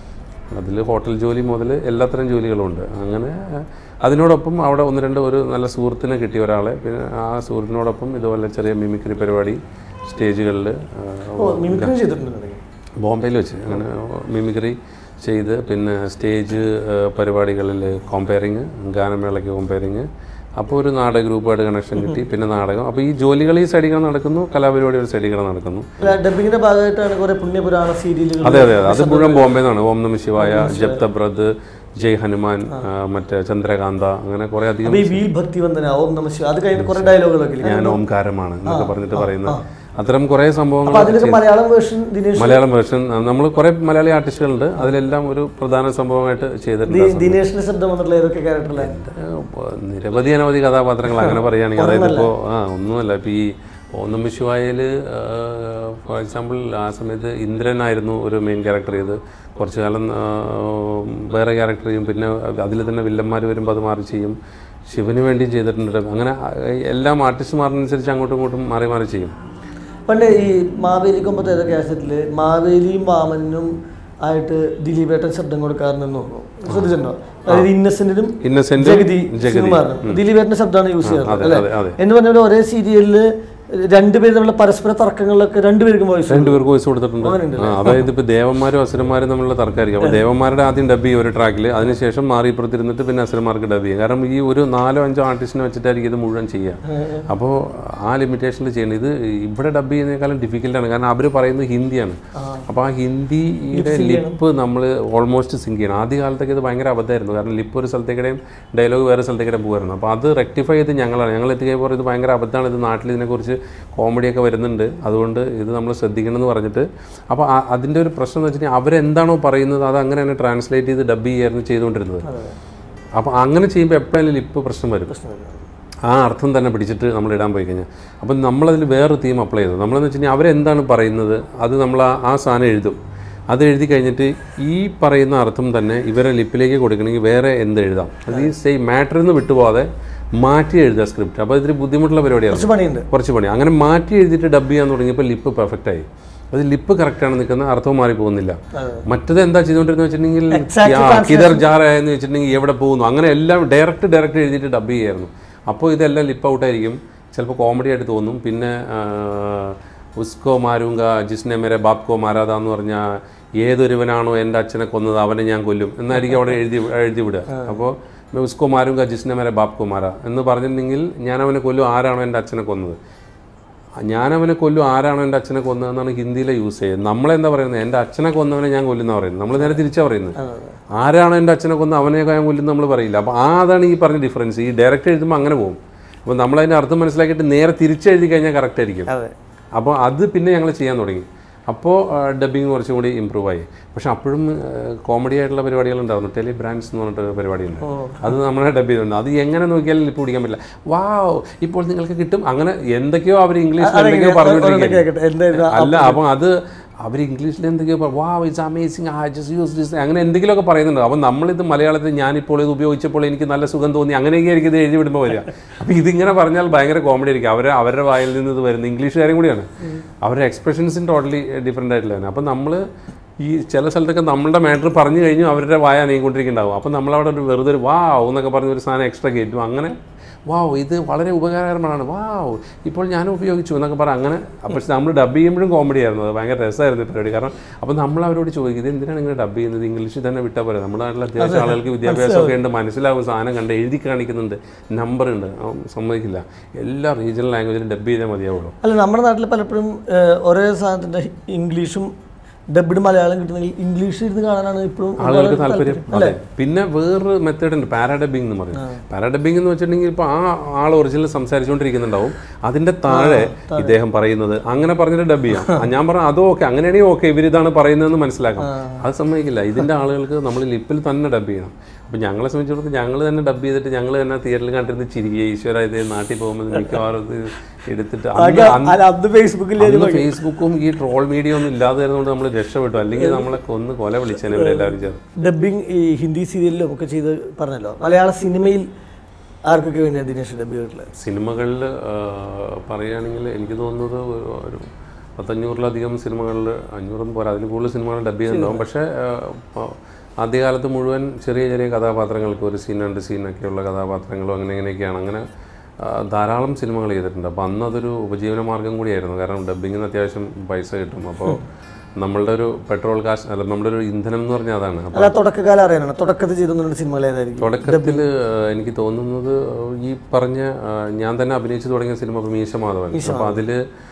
അതിൽ ഹോട്ടൽ ജോലി മുതൽ എല്ലാത്തരം ജോലികളുണ്ട് അങ്ങനെ അതിനോടൊപ്പം അവിടെ ഒന്ന് രണ്ട് ഒരു നല്ല സുഹൃത്തിനെ കിട്ടിയ ഒരാളെ പിന്നെ ആ സുഹൃത്തിനോടൊപ്പം ഇതുപോലെ ചെറിയ മിമിക്രി പരിപാടി സ്റ്റേജുകളിൽ ഓ മിമിക്രി ചെയ്തിട്ടുണ്ടെങ്കിൽ ബോംബെയിൽ വെച്ച് അങ്ങനെ മിമിക്രി ചെയ്ത് പിന്നെ സ്റ്റേജ് പരിപാടികളിൽ കോമ്പയറിങ് ഗാനമേളയ്ക്ക് കോമ്പയറിങ് അപ്പോൾ ഒരു നാടക ഗ്രൂപ്പായിട്ട് കണക്ഷൻ കിട്ടി പിന്നെ നാടകം അപ്പോൾ ഈ ജോലികൾ ഈ സൈഡിൽ കൂടെ നടക്കുന്നു കലാപരിപാടി ഒരു സൈഡിൽ കൂടെ നടക്കുന്നു ഡബിങ്ങിന്റെ ഭാഗമായിട്ടാണ് കുറെ പുണ്യപുരാണ സീരിയലുകൾ അതെ അതെ അത് മുഴുവൻ ബോംബെ നിന്നാണ് ഓം നമ ശിവായ ജപ്ത ബ്രദ് ജയ് ഹനുമാൻ ആ, മറ്റേ ചന്ദ്രകാന്ത അങ്ങനെ കുറേ അധികം അപ്പൊ ഈ വീൽ ഭക്തി വന്ദന ഓം നമ ശിവ അത് കഴിഞ്ഞ് കുറെ ഡയലോഗുകളൊക്കെ ഇല്ലേ? ഞാൻ ഓംകാരമാണ് എന്നൊക്കെ പറഞ്ഞിട്ട് പറയുന്നത് അത്തരം കുറേ സംഭവങ്ങൾ അപ്പൊ അതിലൊക്കെ മലയാളം വേർഷൻ ദിനേശ് മലയാളം വേർഷൻ നമ്മൾ കുറേ മലയാളി ആർട്ടിസ്റ്റുകളുണ്ട് അതിലെല്ലാം ഒരു പ്രധാന സംഭവമായിട്ട് ചെയ്തിട്ടുണ്ട് ദി- ദിനേശിന്റെ ശബ്ദം വന്നിട്ടുള്ള ഏതൊക്കെ ക്യാരക്ടറിലെ ഏഹ് നിരവധി അനവധി കഥാപാത്രങ്ങൾ അങ്ങനെ പറയുകയാണെങ്കിൽ അതായത് ഇപ്പോൾ ആ ഒന്നുമല്ല ഇപ്പോൾ ഈ ഓം വിശ്വായയിൽ ഫോർ എക്സാമ്പിൾ ആ സമയത്ത് ഇന്ദ്രനായിരുന്നു ഒരു മെയിൻ ക്യാരക്ടർ ചെയ്ത് കുറച്ചു കാലം ആ, വേറെ ക്യാരക്ടർ ചെയ്യും പിന്നെ അതിൽ തന്നെ വില്ലന്മാർ വരുമ്പോൾ അത് മാറി ചെയ്യും ശിവന് വേണ്ടിയും ചെയ്തിട്ടുണ്ട് അങ്ങനെ ആ, എല്ലാം ആർട്ടിസ്റ്റ് മാറുന്നതനുസരിച്ച് അങ്ങോട്ടും ഇങ്ങോട്ടും മാറി മാറി ചെയ്യും പണ്ട് ഈ മാവേലി കൊമ്പത്തെ ഏതൊക്കെ കാസറ്റില് മാവേലിയും വാമനും ആയിട്ട് ദിലീപേട്ടൻ ശബ്ദം കൊടുക്കാറുണ്ടെന്ന് തോന്നുന്നു ശ്രദ്ധിച്ചിട്ടുണ്ടോ അതായത് ഇന്നസെന്റിനും ഇന്നസെന്റ് ജഗതി ശ്രീകുമാറിനും ദിലീപേട്ടന്റെ ശബ്ദമാണ് യൂസ് ചെയ്യാറ് അതെ അല്ലേ അതെ അതെ എന്ന് പറഞ്ഞ പോലെ ഒരേ സീരിയലില് രണ്ടുപേരും തമ്മിലുള്ള പരസ്പര തർക്കങ്ങളിലൊക്കെ രണ്ടുപേർക്കും വോയിസ് രണ്ടുപേർക്ക് വോയിസ് കൊടുത്തിട്ടുണ്ട് ആ, അതായത് ഇപ്പോൾ ദേവന്മാരും അസുരന്മാരും തമ്മിലുള്ള തർക്കമായിരിക്കും അപ്പോൾ ദേവന്മാരുടെ ആദ്യം ഡബ് ചെയ്യും ഒരു ട്രാക്കിൽ അതിനുശേഷം മാറി ഇപ്പുറത്തിരുന്നിട്ട് പിന്നെ അസുരന്മാർക്ക് ഡബ് ചെയ്യും കാരണം ഈ ഒരു നാലോ അഞ്ചോ ആർട്ടിസ്റ്റിനെ വെച്ചിട്ടായിരിക്കും ഇത് മുഴുവൻ ചെയ്യുക അപ്പോൾ ആ ലിമിറ്റേഷനിൽ ചെയ്യണം ഇത് ഇവിടെ ഡബ് ചെയ്യുന്നതിനേക്കാളും ഡിഫിക്കൽട്ടാണ് കാരണം അവർ പറയുന്നത് ഹിന്ദിയാണ് അപ്പോൾ ആ ഹിന്ദിയുടെ ലിപ്പ് നമ്മൾ ഓൾമോസ്റ്റ് സിങ്ക് ചെയ്യണം ആദ്യ കാലത്തൊക്കെ ഇത് ഭയങ്കര അബദ്ധമായിരുന്നു കാരണം ലിപ്പ് ഒരു സ്ഥലത്തേക്കിടെയും ഡയലോഗ് വേറെ സ്ഥലത്തേക്കിടെ പോകുമായിരുന്നു അപ്പോൾ അത് റെക്ടിഫൈ ചെയ്ത് ഞങ്ങളാണ് ഞങ്ങൾ എത്തിക്കഴിയുമ്പോൾ ഇത് ഭയങ്കര അബദ്ധമാണ് ഇത് നാട്ടിൽ ഇതിനെക്കുറിച്ച് കോമഡിയൊക്കെ വരുന്നുണ്ട് അതുകൊണ്ട് ഇത് നമ്മൾ ശ്രദ്ധിക്കണം എന്ന് പറഞ്ഞിട്ട് അപ്പോൾ ആ- അതിൻ്റെ ഒരു പ്രശ്നം എന്ന് വെച്ചിട്ടുണ്ടെങ്കിൽ അവരെന്താണോ പറയുന്നത് അത് അങ്ങനെ തന്നെ ട്രാൻസ്ലേറ്റ് ചെയ്ത് ഡബ് ചെയ്യായിരുന്നു ചെയ്തുകൊണ്ടിരുന്നത് അപ്പോൾ അങ്ങനെ ചെയ്യുമ്പോൾ എപ്പോഴായാലും ലിപ്പ് പ്രശ്നം വരും ആ അർത്ഥം തന്നെ പിടിച്ചിട്ട് നമ്മൾ ഇടാൻ പോയി കഴിഞ്ഞാൽ അപ്പം നമ്മളതിൽ വേറൊരു തീം അപ്ലൈ ചെയ്തു നമ്മളെന്ന് വെച്ച് കഴിഞ്ഞാൽ അവരെന്താണ് പറയുന്നത് അത് നമ്മൾ ആ ആ സാധനം എഴുതും അത് എഴുതി കഴിഞ്ഞിട്ട് ഈ പറയുന്ന അർത്ഥം തന്നെ ഇവരെ ലിപ്പിലേക്ക് കൊടുക്കണമെങ്കിൽ വേറെ എന്ത് എഴുതാം അത് ഈ സെയിം മാറ്ററിൽ നിന്ന് വിട്ടുപോകാതെ മാറ്റി എഴുതുക സ്ക്രിപ്റ്റ് അപ്പോൾ ഇത്തിരി ബുദ്ധിമുട്ടുള്ള പരിപാടിയാണ് കുറച്ച് പണിയുണ്ട് കുറച്ച് പണി അങ്ങനെ മാറ്റി എഴുതിയിട്ട് ഡബ് ചെയ്യാൻ തുടങ്ങിയപ്പോൾ ലിപ്പ് പെർഫെക്റ്റ് ആയി അത് ലിപ്പ് കറക്റ്റാണ് നിൽക്കുന്നത് അർത്ഥവും മാറി പോകുന്നില്ല മറ്റത് എന്താ ചെയ്തുകൊണ്ടിരുന്നത് വെച്ചിട്ടുണ്ടെങ്കിൽ Exact ആ, കിതർ ജാറായെന്ന് വെച്ചിട്ടുണ്ടെങ്കിൽ എവിടെ പോകുന്നു അങ്ങനെ എല്ലാം ഡയറക്റ്റ് ഡയറക്റ്റ് എഴുതിയിട്ട് ഡബ് ചെയ്യായിരുന്നു അപ്പോൾ ഇതെല്ലാം ലിപ്പ് ഔട്ടായിരിക്കും ചിലപ്പോൾ കോമഡി ആയിട്ട് തോന്നും പിന്നെ ആ, ഉസ്കോ മാരൂങ്ക ജിസ്നെ മേരെ ബാപ്കോ മാരാത എന്ന് പറഞ്ഞാൽ ഏതൊരുവനാണോ എൻ്റെ അച്ഛനെ കൊന്നത് അവനെ ഞാൻ കൊല്ലും എന്നായിരിക്കും അവിടെ എഴുതി എഴുതി വിടുക അപ്പോൾ ഉസ്കോ മാരൂങ്ക ജിസ്നെ മേരെ ബാപ്കോ മാര എന്ന് പറഞ്ഞിട്ടുണ്ടെങ്കിൽ ഞാൻ അവനെ കൊല്ലും ആരാണോ എൻ്റെ അച്ഛനെ കൊന്നത് ഞാൻ അവനെ കൊല്ലും ആരാണോ എൻ്റെ അച്ഛനെ കൊന്നതെന്നാണ് ഹിന്ദിയിലെ യൂസ് ചെയ്യുന്നത് നമ്മളെന്താ പറയുന്നത് എൻ്റെ അച്ഛനെ കൊന്നവനെ ഞാൻ കൊല്ലുന്ന പറയുന്നത് നമ്മൾ നേരെ തിരിച്ചാ പറയുന്നത് ആരാണോ എൻ്റെ അച്ഛനെ കൊന്ന അവനെ ഞാൻ കൊല്ലുന്ന നമ്മൾ പറയില്ല അപ്പോൾ ആ അതാണ് ഈ പറഞ്ഞ ഡിഫറൻസ് ഈ ഡയറക്റ്റ് എഴുതുമ്പോൾ അങ്ങനെ പോകും അപ്പോൾ നമ്മളതിൻ്റെ അർത്ഥം മനസ്സിലാക്കിയിട്ട് നേരെ തിരിച്ചെഴുതി കഴിഞ്ഞാൽ കറക്റ്റ് ആയിരിക്കും അതെ അപ്പോൾ അത് പിന്നെ ഞങ്ങൾ ചെയ്യാൻ തുടങ്ങി അപ്പോൾ ഡബിങ് കുറച്ചും കൂടി ഇമ്പ്രൂവ് ആയി പക്ഷെ അപ്പോഴും കോമഡി ആയിട്ടുള്ള പരിപാടികളുണ്ടായിരുന്നു ടെലി ബ്രാൻഡ്സ് എന്ന് പറഞ്ഞിട്ട് ഒരു പരിപാടിയുണ്ട് അത് നമ്മളെ ഡബ് ചെയ്തിട്ടുണ്ട് അത് എങ്ങനെ നോക്കിയാലും ലിപ്പ് പിടിക്കാൻ പറ്റില്ല വാവ് ഇപ്പോൾ നിങ്ങൾക്ക് കിട്ടും അങ്ങനെ എന്തൊക്കെയോ അവർ ഇംഗ്ലീഷിൽ എന്തൊക്കെയോ പറഞ്ഞുകൊണ്ടിരിക്കുകയാണ് കേൾക്കട്ടെ എന്തായിരുന്നു അല്ല അപ്പം അത് അവർ ഇംഗ്ലീഷിൽ എന്തൊക്കെയോ വാ it's amazing I just use this അങ്ങനെ എന്തെങ്കിലുമൊക്കെ പറയുന്നുണ്ട് അപ്പോൾ നമ്മളിത് മലയാളത്തിൽ ഞാനിപ്പോൾ ഇത് ഉപയോഗിച്ചപ്പോൾ എനിക്ക് നല്ല സുഖം തോന്നി അങ്ങനെയൊക്കെ ആയിരിക്കും ഇത് എഴുതി വിടുമ്പോൾ വരിക അപ്പോൾ ഇതിങ്ങനെ പറഞ്ഞാൽ ഭയങ്കര കോമഡി ആയിരിക്കും അവർ അവരുടെ വായിൽ നിന്ന് ഇത് വരുന്ന ഇംഗ്ലീഷുകാരും കൂടിയാണ് അവരുടെ എക്സ്പ്രഷൻസും ടോട്ടലി ഡിഫറെൻ്റ് ആയിട്ടുള്ളതാണ് അപ്പോൾ നമ്മൾ ഈ ചില സ്ഥലത്തൊക്കെ നമ്മളുടെ മാറ്റർ പറഞ്ഞു കഴിഞ്ഞു അവരുടെ വായ നീങ്ങിക്കൊണ്ടിരിക്കുന്നുണ്ടാവും അപ്പോൾ നമ്മളവിടെ ഒരു വെറുതെ ഒരു വാവ് എന്നൊക്കെ പറഞ്ഞ് ഒരു സാധനം എക്സ്ട്രാ കയറ്റും അങ്ങനെ വാവ് ഇത് വളരെ ഉപകാരകരമാണ് വാവ് ഇപ്പോൾ ഞാൻ ഉപയോഗിച്ചു എന്നൊക്കെ പറഞ്ഞ് അങ്ങനെ അപ്പോൾ നമ്മൾ ഡബ് ചെയ്യുമ്പോഴും കോമഡി ആയിരുന്നു അത് ഭയങ്കര രസമായിരുന്നു ഈ പരിപാടി കാരണം അപ്പോൾ നമ്മൾ അവരോട് ചോദിക്കും ഇത് എന്തിനാണ് നിങ്ങൾ ഡബ് ചെയ്യുന്നത് ഇംഗ്ലീഷിൽ തന്നെ വിട്ടാൽ പോരെ നമ്മുടെ നാട്ടിൽ അത്യാവശ്യം ആളുകൾക്ക് വിദ്യാഭ്യാസമൊക്കെ ഉണ്ട് മനസ്സിലാവും സാധനം കണ്ട് എഴുതി കാണിക്കുന്നുണ്ട് നമ്പർ ഉണ്ട് ആ, സമ്മതിക്കില്ല എല്ലാ റീജിയണൽ ലാംഗ്വേജിലും ഡബ് ചെയ്താൽ മതിയാവുള്ളൂ അല്ല നമ്മുടെ നാട്ടിൽ പലപ്പോഴും ഏഹ്, ഒരേ സാധനത്തിന്റെ ഇംഗ്ലീഷും ഡബ്ഡ് മലയാളം കിട്ടുന്നെങ്കിൽ ഇംഗ്ലീഷ് ഇരുന്ന് കാണാനാണ് ഇപ്പോഴും ആളുകൾക്ക് താല്പര്യം അതെ പിന്നെ വേറൊരു മെത്തേഡ് ഉണ്ട് പാരാഡബിംഗ് എന്ന് പറയും പാരാഡബിംഗ് എന്ന് വെച്ചിട്ടുണ്ടെങ്കിൽ ഇപ്പോൾ ആ ആൾ ഒറിജിനൽ സംസാരിച്ചുകൊണ്ടിരിക്കുന്നുണ്ടാവും അതിന്റെ താഴെ ഇദ്ദേഹം പറയുന്നത് അങ്ങനെ പറഞ്ഞിട്ട് ഡബ് ചെയ്യാം ആ, ഞാൻ പറഞ്ഞു അതോ ഓക്കെ അങ്ങനെയാണെങ്കിൽ ഓക്കെ ഇവരിതാണ് പറയുന്നതെന്ന് മനസ്സിലാക്കാം അത് സമ്മതിക്കില്ല ഇതിന്റെ ആളുകൾക്ക് നമ്മൾ ലിപ്പിൽ തന്നെ ഡബ് ചെയ്യണം അപ്പോൾ ഞങ്ങളെ സംബന്ധിച്ചിടത്തോളം ഞങ്ങൾ തന്നെ ഡബ് ചെയ്തിട്ട് ഞങ്ങൾ തന്നെ തിയേറ്ററിൽ കണ്ടിരുന്ന് ചിരിക്കുക ഈശ്വര ഇത് നാട്ടിൽ പോകുമ്പോൾ മിക്കവാറും ഇത് എടുത്തിട്ട് അന്ന് അന്ന് അല്ല അത് ഫേസ്ബുക്കിൽ അന്ന് ഫേസ്ബുക്കും ഈ ട്രോൾ മീഡിയ ഒന്നും ഇല്ലാതെ ഇരുന്നുകൊണ്ട് നമ്മൾ രക്ഷപ്പെട്ടു അല്ലെങ്കിൽ നമ്മളെ കൊന്ന് കൊല വിളിച്ചേനെ ഇവരെല്ലാവരും ചേർന്ന് ഡബിങ് ഈ ഹിന്ദി സീരിയലിലും ഒക്കെ ചെയ്ത് പറഞ്ഞല്ലോ മലയാള സിനിമയിൽ ആർക്കൊക്കെ വേണ്ടിയാണ് ദിനേശ് ഡബ് ചെയ്തിട്ടുള്ളത് സിനിമകളിൽ പറയുകയാണെങ്കിൽ എനിക്ക് തോന്നുന്നത് ഒരു ഒരു പത്തഞ്ഞൂറിലധികം സിനിമകളിൽ അഞ്ഞൂറൊന്നും പോരാ അതിൽ കൂടുതൽ സിനിമകൾ ഡബ് ചെയ്തിട്ടുണ്ടാവും പക്ഷേ ആ, ഇപ്പൊ ആദ്യകാലത്ത് മുഴുവൻ ചെറിയ ചെറിയ കഥാപാത്രങ്ങൾക്ക് ഒരു സീൻ രണ്ട് സീനൊക്കെയുള്ള കഥാപാത്രങ്ങളും അങ്ങനെ ഇങ്ങനെയൊക്കെയാണ് അങ്ങനെ ആ, ധാരാളം സിനിമകൾ ചെയ്തിട്ടുണ്ട് അപ്പോൾ അന്ന് അതൊരു ഉപജീവന മാർഗം കൂടിയായിരുന്നു കാരണം ഡബിങ്ങിന് അത്യാവശ്യം പൈസ കിട്ടും അപ്പോൾ നമ്മളുടെ ഒരു പെട്രോൾ കാശ് അല്ല നമ്മുടെ ഒരു ഇന്ധനം എന്ന് പറഞ്ഞാൽ അതാണ് അപ്പോൾ അല്ല തുടക്കകാലം അറിയാനാണ് തുടക്കത്തിൽ ചെയ്തുകൊണ്ടിരുന്ന സിനിമകൾ ഏതായിരിക്കും തുടക്കത്തിൽ എനിക്ക് തോന്നുന്നത് ഈ പറഞ്ഞ ആ, ഞാൻ തന്നെ അഭിനയിച്ചു തുടങ്ങിയ സിനിമ ഇപ്പൊ മീശ മാധവൻ അപ്പോൾ അതിൽ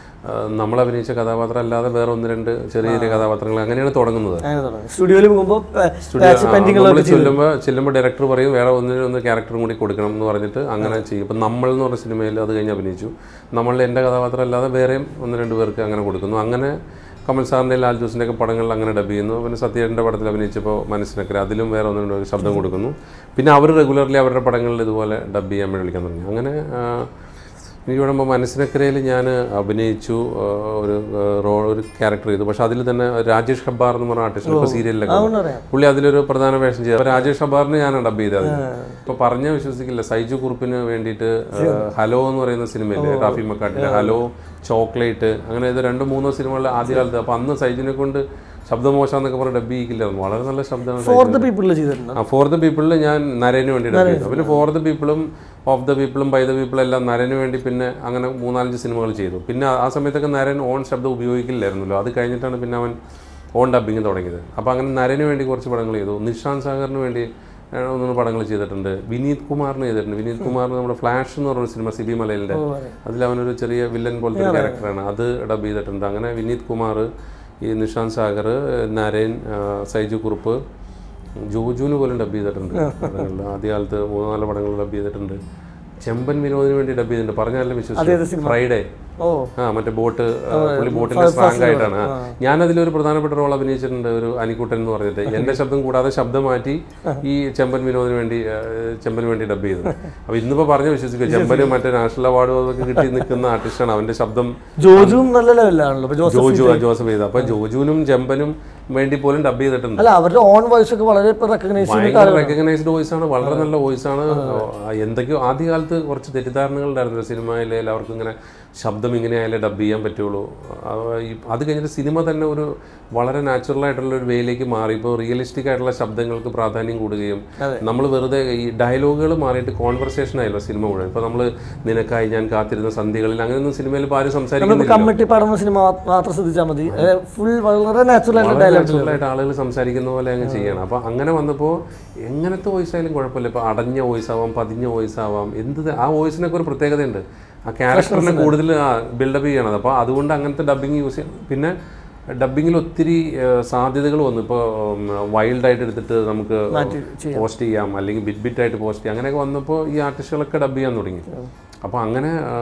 നമ്മൾ അഭിനയിച്ച കഥാപാത്രം അല്ലാതെ വേറെ ഒന്ന് രണ്ട് ചെറിയ ചെറിയ കഥാപാത്രങ്ങൾ അങ്ങനെയാണ് തുടങ്ങുന്നത് അങ്ങനെ തുടങ്ങി സ്റ്റുഡിയോയിൽ പോകുമ്പോൾ പെൻഡിങ് നമ്മൾ ചെല്ലുമ്പോൾ ചെല്ലുമ്പോൾ ഡയറക്ടർ പറയും വേറെ ഒന്നിനും ഒന്ന് ക്യാരക്ടറും കൂടി കൊടുക്കണം എന്ന് പറഞ്ഞിട്ട് അങ്ങനെ ചെയ്യും ഇപ്പം നമ്മൾ എന്ന് പറഞ്ഞ സിനിമയിൽ അത് കഴിഞ്ഞ് അഭിനയിച്ചു നമ്മളിൽ എൻ്റെ കഥാപാത്രം അല്ലാതെ വേറെയും ഒന്ന് രണ്ട് പേർക്ക് അങ്ങനെ കൊടുക്കുന്നു അങ്ങനെ കമൽ സാറിൻ്റെ ലാൽ ജോസിൻ്റെ ഒക്കെ പടങ്ങളിൽ അങ്ങനെ ഡബ് ചെയ്യുന്നു പിന്നെ സത്യേട്ടൻ്റെ പടത്തിൽ അഭിനയിച്ചപ്പോൾ മനസ്സിനൊക്കെ അതിലും വേറെ ഒന്ന് രണ്ട് പേർക്ക് ശബ്ദം കൊടുക്കുന്നു പിന്നെ അവർ റെഗുലർലി അവരുടെ പടങ്ങളിൽ ഇതുപോലെ ഡബ് ചെയ്യാൻ വേണ്ടി വിളിക്കാൻ തുടങ്ങി അങ്ങനെ ആ, എനിക്ക് പറയുമ്പോൾ മനസ്സിനക്കരയിൽ ഞാൻ അഭിനയിച്ചു ആ, ഒരു റോൾ ഒരു ക്യാരക്ടർ ചെയ്തു പക്ഷെ അതിൽ തന്നെ രാജേഷ് ഹബ്ബാർ എന്ന് പറഞ്ഞ ആർട്ടിസ്റ്റ് ഇപ്പോൾ സീരിയലിലൊക്കെ ഉണ്ട്. അറിയാം പുള്ളി അതിലൊരു പ്രധാന വേഷം ചെയ്തു അപ്പോൾ രാജേഷ് ഹബ്ബാറിന് ഞാൻ ഡബ് ചെയ്തത് ഇപ്പൊ പറഞ്ഞ വിശ്വസിക്കില്ല സൈജു കുറുപ്പിന് വേണ്ടിയിട്ട് ആ, ഹലോ എന്ന് പറയുന്ന സിനിമയില്ലേ റാഫി മക്കാട്ടിലെ ഹലോ ചോക്ലേറ്റ് അങ്ങനെ ഇത് രണ്ടോ മൂന്നോ സിനിമകളിൽ ആദ്യകാലത്ത് അപ്പൊ അന്ന് സൈജുനെ കൊണ്ട് ശബ്ദം മോശം എന്നൊക്കെ പറഞ്ഞ് ഡബ് ചെയ്യിക്കില്ലായിരുന്നു വളരെ നല്ല ശബ്ദമാണ് ഫോർ ദ പീപ്പിളിൽ ചെയ്തിട്ടുണ്ട് ആ ഫോർ ദ പീപ്പിളിൽ ഞാൻ നരേന് വേണ്ടി ഡബ് ചെയ്തു പിന്നെ ഫോർ ദ പീപ്പിളും ഓഫ് ദ പീപ്പിളും ബൈ ദ പീപ്പിളും എല്ലാം നരന് വേണ്ടി പിന്നെ അങ്ങനെ മൂന്നാലഞ്ച് സിനിമകൾ ചെയ്തു പിന്നെ ആ- ആ സമയത്തൊക്കെ നരൻ ഓൺ ശബ്ദം ഉപയോഗിക്കില്ലായിരുന്നല്ലോ അത് കഴിഞ്ഞിട്ടാണ് പിന്നെ അവൻ ഓൺ ഡബിങ് തുടങ്ങിയത് അപ്പോൾ അങ്ങനെ നരന് വേണ്ടി കുറച്ച് പടങ്ങൾ ചെയ്തു നിഷാന്ത് സാഗറിന് വേണ്ടി ഏഹ്, ഒന്ന് രണ്ട് പടങ്ങൾ ചെയ്തിട്ടുണ്ട് വിനീത് കുമാറിന് ചെയ്തിട്ടുണ്ട് വിനീത് കുമാറിന് നമ്മുടെ ഫ്ലാഷ് എന്ന് പറഞ്ഞ സിനിമ സിബി മലയിലിൻ്റെ അതിൽ അവനൊരു ചെറിയ വില്ലൻ പോലത്തെ ഒരു ക്യാരക്ടറാണ് അത് ഡബ് ചെയ്തിട്ടുണ്ട് അങ്ങനെ വിനീത് കുമാർ ഈ നിഷാന്ത് സാഗർ നരേൻ ആ, സൈജു കുറുപ്പ് ജോജുവിന് പോലും ഡബ് ചെയ്തിട്ടുണ്ട് പടങ്ങളിൽ. ആദ്യകാലത്ത് മൂന്ന് നാല് പടങ്ങൾ ഡബ് ചെയ്തിട്ടുണ്ട് ചെമ്പൻ വിനോദിന് വേണ്ടി ഡബ് ചെയ്തിട്ടുണ്ട് പറഞ്ഞാലും വിശ്വസിച്ചു ഫ്രൈഡേ ഓ ആ മറ്റേ ബോട്ട് ആ, പുള്ളി ബോട്ടിന്റെ സ്ട്രാങ് ആയിട്ടാണ് ആ. ഞാൻ അതിലൊരു പ്രധാനപ്പെട്ട റോൾ അഭിനയിച്ചിട്ടുണ്ട് ഒരു അനിക്കുട്ടൻ എന്ന് പറഞ്ഞിട്ട് എന്റെ ശബ്ദം കൂടാതെ ശബ്ദം മാറ്റി ഈ ചെമ്പൻ വിനോദിന് വേണ്ടി ആ, ചെമ്പന് വേണ്ടി ഡബ് ചെയ്തത് അപ്പൊ ഇന്നിപ്പോ പറഞ്ഞ് വിശ്വസിക്കുക ചെമ്പന് മറ്റേ നാഷണൽ അവാർഡ് അതൊക്കെ കിട്ടി നിൽക്കുന്ന ആർട്ടിസ്റ്റാണ് അവന്റെ ശബ്ദം ജോജുവും നല്ല ലെവലിലാണല്ലോ അപ്പൊ ജോസഫ് ജോജു ജോസഫ് ചെയ്ത അപ്പൊ ജോജുവിനും ചെമ്പനും വേണ്ടി പോലും ഡബ് ചെയ്തിട്ടുണ്ട് അല്ല അവരുടെ ഓൺ വോയിസ് ഒക്കെ വളരെ റെക്കഗ്നൈസ് ഭയങ്കര റെക്കഗ്നൈസ്ഡ് വോയിസ് ആണ് വളരെ നല്ല വോയിസ് ആണ് എന്തൊക്കെയോ ആദ്യകാലത്ത് കുറച്ച് തെറ്റിദ്ധാരണകൾ ഉണ്ടായിരുന്നു സിനിമയിലെ എല്ലാവർക്കും ഇങ്ങനെ ശബ്ദം ഇങ്ങനെ ആയാലേ ഡബ് ചെയ്യാൻ പറ്റുള്ളൂ ആ, ഈ- അത് കഴിഞ്ഞിട്ട് സിനിമ തന്നെ ഒരു വളരെ നാച്ചുറൽ ആയിട്ടുള്ള ഒരു വേയിലേക്ക് മാറി ഇപ്പോൾ റിയലിസ്റ്റിക് ആയിട്ടുള്ള ശബ്ദങ്ങൾക്ക് പ്രാധാന്യം കൂടുകയും നമ്മൾ വെറുതെ ഈ ഡയലോഗുകൾ മാറിയിട്ട് കോൺവെർസേഷൻ ആയല്ലോ സിനിമ മുഴുവൻ ഇപ്പോൾ നമ്മൾ നിനക്കായി ഞാൻ കാത്തിരുന്ന സന്ധികളിൽ അങ്ങനെയൊന്നും സിനിമയിൽ ഇപ്പോൾ ആരും സംസാരിക്കുന്നില്ല കമ്മിറ്റി പാടുന്ന സിനിമ മാ- മാത്രം ശ്രദ്ധിച്ചാൽ മതി ഫുൾ വളരെ നാച്ചുറൽ ആയിട്ടുള്ള വളരെ ഡയലോഗ് natural ആയിട്ട് ആളുകൾ സംസാരിക്കുന്ന പോലെ അങ്ങ് ചെയ്യണം അപ്പൊ അങ്ങനെ വന്നപ്പോൾ എങ്ങനത്തെ വോയിസ് ആയാലും കുഴപ്പമില്ല ഇപ്പൊ അടഞ്ഞ വോയിസ് ആവാം പതിഞ്ഞ വോയിസ് ആവാം എന്ത് ത- ആ വോയിസിനൊക്കെ ഒരു പ്രത്യേകതയുണ്ട് ആ ക്യാരക്ടറിനെ കൂടുതൽ ബിൽഡപ്പ് ചെയ്യണത് അപ്പോൾ അതുകൊണ്ട് അങ്ങനത്തെ ഡബിങ് യൂസ് ചെയ്യണം പിന്നെ ഡബിങ്ങിൽ ഒത്തിരി സാധ്യതകൾ വന്നു ഇപ്പോൾ വൈൽഡ് ആയിട്ട് എടുത്തിട്ട് നമുക്ക് പോസ്റ്റ് ചെയ്യാം അല്ലെങ്കിൽ ബിറ്റ് ബിറ്റ് ആയിട്ട് പോസ്റ്റ് ചെയ്യാം അങ്ങനെയൊക്കെ വന്നപ്പോൾ ഈ ആർട്ടിസ്റ്റുകളൊക്കെ ഡബ് ചെയ്യാൻ തുടങ്ങി അപ്പോൾ അങ്ങനെ ആ,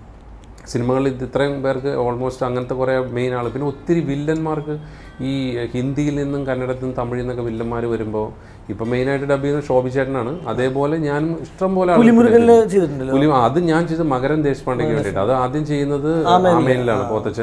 സിനിമകളിൽ ഇത് ഇത്രയും പേർക്ക് ഓൾമോസ്റ്റ് അങ്ങനത്തെ കുറേ മെയിൻ ആൾ പിന്നെ ഒത്തിരി വില്ലന്മാർക്ക് ഈ ഹിന്ദിയിൽ നിന്നും കന്നഡത്തിൽ നിന്നും തമിഴിൽ നിന്നൊക്കെ വില്ലന്മാർ വരുമ്പോൾ ഇപ്പം മെയിനായിട്ട് ഡബ് ചെയ്യുന്നത് ശോഭി ചേട്ടനാണ് അതേപോലെ ഞാനും ഇഷ്ടം പോലെ ആളുകൾ പുലിമുരുകനില് ചെയ്തിട്ടുണ്ടല്ലോ പുലി അത് ഞാൻ ചെയ്ത മകരൻ ദേശ്പാണ്ഡെക്ക് വേണ്ടിയിട്ട് അത് ആദ്യം ചെയ്യുന്നത് ആമേനിലാണ് പോത്തച്ചൻ